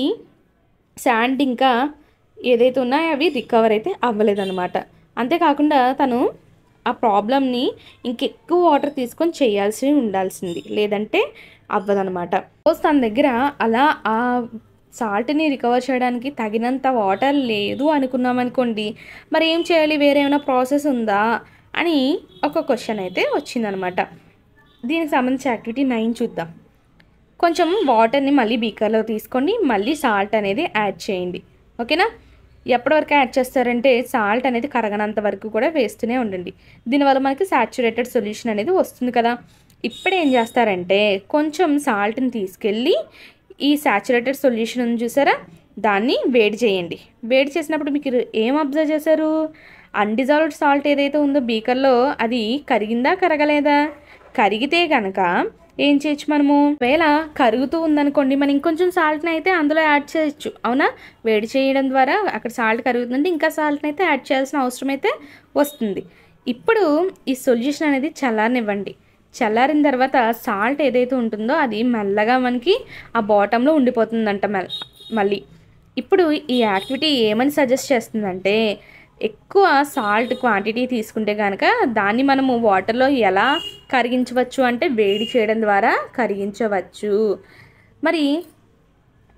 శాండ్ ఇంకా ఏదైతే ఉన్నాయో అవి రికవర్ అయితే అవ్వలేదన్నమాట అంతేకాకుండా తను ఆ ప్రాబ్లమ్ని ఇంకెక్కువ వాటర్ తీసుకొని చేయాల్సి ఉండాల్సింది లేదంటే అవ్వదనమాట సపోజ్ తన దగ్గర అలా ఆ సాల్ట్ని రికవర్ చేయడానికి తగినంత వాటర్ లేదు అనుకున్నాం అనుకోండి మరి ఏం చేయాలి వేరే ఏమైనా ప్రాసెస్ ఉందా అని ఒక క్వశ్చన్ అయితే వచ్చిందనమాట దీనికి సంబంధించి యాక్టివిటీ నైన్ చూద్దాం కొంచెం వాటర్ని మళ్ళీ బీకర్లో తీసుకొని మళ్ళీ సాల్ట్ అనేది యాడ్ చేయండి ఓకేనా ఎప్పటి వరకు యాడ్ చేస్తారంటే సాల్ట్ అనేది కరగనంత వరకు కూడా వేస్తూనే ఉండండి దీనివల్ల మనకి సాచురేటెడ్ సొల్యూషన్ అనేది వస్తుంది కదా ఇప్పుడు ఏం చేస్తారంటే కొంచెం సాల్ట్ని తీసుకెళ్ళి ఈ సాచురేటెడ్ సొల్యూషన్ ఉంది చూసారా దాన్ని వేడి చేయండి వేడి చేసినప్పుడు మీకు ఏం అబ్జర్వ్ చేశారు అన్డిజాల్వ్డ్ సాల్ట్ ఏదైతే ఉందో బీకర్లో అది కరిగిందా కరగలేదా కరిగితే కనుక ఏం చేయొచ్చు మనము ఒకవేళ కరుగుతూ ఉందనుకోండి మనం ఇంకొంచెం సాల్ట్ని అయితే అందులో యాడ్ చేయొచ్చు అవునా వేడి చేయడం ద్వారా అక్కడ సాల్ట్ కరుగుతుందంటే ఇంకా సాల్ట్ని అయితే యాడ్ చేయాల్సిన అవసరం అయితే వస్తుంది ఇప్పుడు ఈ సొల్యూషన్ అనేది చల్లారనివ్వండి చల్లారిన తర్వాత సాల్ట్ ఏదైతే ఉంటుందో అది మెల్లగా మనకి ఆ బాటంలో ఉండిపోతుందంట మెల్ మళ్ళీ ఇప్పుడు ఈ యాక్టివిటీ ఏమని సజెస్ట్ చేస్తుందంటే ఎక్కువ సాల్ట్ క్వాంటిటీ తీసుకుంటే కనుక దాన్ని మనము వాటర్లో ఎలా కరిగించవచ్చు అంటే వేడి చేయడం ద్వారా కరిగించవచ్చు మరి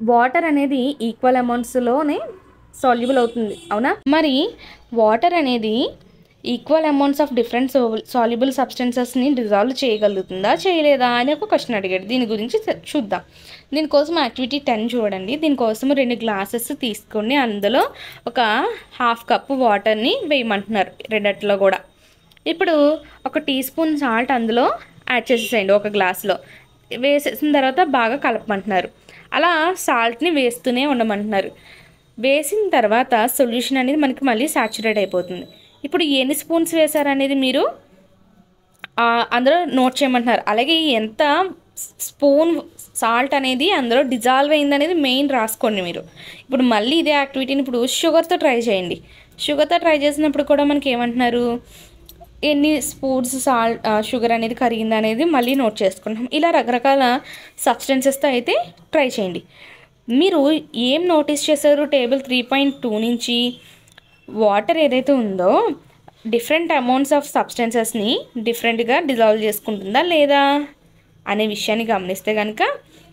వాటర్ అనేది ఈక్వల్ అమౌంట్స్లోనే సాల్యుబుల్ అవుతుంది అవునా మరి వాటర్ అనేది equal amounts of different soluble సబ్స్టెన్సెస్ని డిజాల్వ్ చేయగలుగుతుందా చేయలేదా అని ఒక క్వశ్చన్ అడిగాడు దీని గురించి చ- చూద్దాం దీనికోసం యాక్టివిటీ టెన్ చూడండి దీనికోసం రెండు గ్లాసెస్ తీసుకొని అందులో ఒక హాఫ్ కప్ వాటర్ని వేయమంటున్నారు రెండట్లో కూడా ఇప్పుడు ఒక టీ స్పూన్ సాల్ట్ అందులో యాడ్ చేసేసేయండి ఒక గ్లాస్లో వేసేసిన తర్వాత బాగా కలపమంటున్నారు అలా సాల్ట్ని వేస్తూనే ఉండమంటున్నారు వేసిన తర్వాత సొల్యూషన్ అనేది మనకి మళ్ళీ సాచురేట్ అయిపోతుంది ఇప్పుడు ఎన్ని స్పూన్స్ వేశారనేది మీరు ఆ, అందులో నోట్ చేయమంటున్నారు అలాగే ఎంత స్పూన్ సాల్ట్ అనేది అందులో డిజాల్వ్ అయింది అనేది మెయిన్ రాసుకోండి మీరు ఇప్పుడు మళ్ళీ ఇదే యాక్టివిటీని ఇప్పుడు షుగర్తో ట్రై చేయండి షుగర్తో ట్రై చేసినప్పుడు కూడా మనకి ఏమంటున్నారు ఎన్ని స్పూన్స్ సాల్ట్ షుగర్ అనేది కరిగింది అనేది మళ్ళీ నోట్ చేసుకుంటాం ఇలా రకరకాల సబ్స్టెన్సెస్తో అయితే ట్రై చేయండి మీరు ఏం నోటీస్ చేశారు టేబుల్ త్రీ పాయింట్ టూ నుంచి వాటర్ ఏదైతే ఉందో డిఫరెంట్ అమౌంట్స్ ఆఫ్ సబ్స్టెన్సెస్ని డిఫరెంట్గా డిజాల్వ్ చేసుకుంటుందా లేదా అనే విషయాన్ని గమనిస్తే కనుక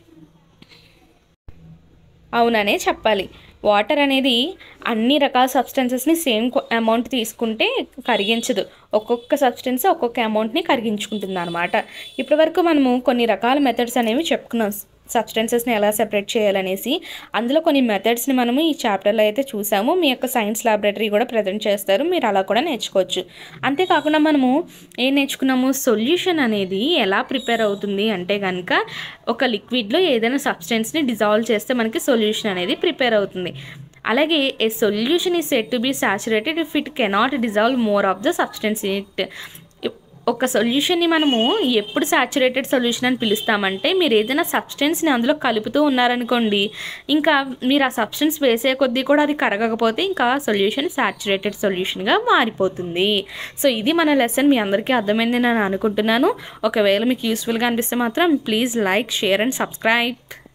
అవుననే చెప్పాలి వాటర్ అనేది అన్ని రకాల సబ్స్టెన్సెస్ని సేమ్ అమౌంట్ తీసుకుంటే కరిగించదు ఒక్కొక్క సబ్స్టెన్స్ ఒక్కొక్క అమౌంట్ని కరిగించుకుంటుంది అనమాట ఇప్పటివరకు మనము కొన్ని రకాల మెథడ్స్ అనేవి చెప్పుకున్నాం సబ్స్టెన్సెస్ని ఎలా సెపరేట్ చేయాలనేసి అందులో కొన్ని మెథడ్స్ని మనము ఈ చాప్టర్లో అయితే చూసాము మీ యొక్క సైన్స్ ల్యాబొరేటరీ కూడా ప్రజెంట్ చేస్తారు మీరు అలా కూడా నేర్చుకోవచ్చు అంతేకాకుండా మనము ఏం నేర్చుకున్నాము సొల్యూషన్ అనేది ఎలా ప్రిపేర్ అవుతుంది అంటే కనుక ఒక లిక్విడ్లో ఏదైనా సబ్స్టెన్స్ని డిజాల్వ్ చేస్తే మనకి సొల్యూషన్ అనేది ప్రిపేర్ అవుతుంది అలాగే a solution is said to be saturated if it cannot dissolve more of the substance it ఒక సొల్యూషన్ని మనము ఎప్పుడు సాచురేటెడ్ సొల్యూషన్ అని పిలుస్తామంటే మీరు ఏదైనా సబ్స్టెన్స్ని అందులో కలుపుతూ ఉన్నారనుకోండి ఇంకా మీరు ఆ సబ్స్టెన్స్ వేసే కొద్దీ కూడా అది కరగకపోతే ఇంకా సొల్యూషన్ సాచురేటెడ్ సొల్యూషన్గా మారిపోతుంది సో ఇది మన లెసన్ మీ అందరికీ అర్థమైంది నేను అనుకుంటున్నాను ఒకవేళ మీకు యూస్ఫుల్గా అనిపిస్తే మాత్రం please like share and subscribe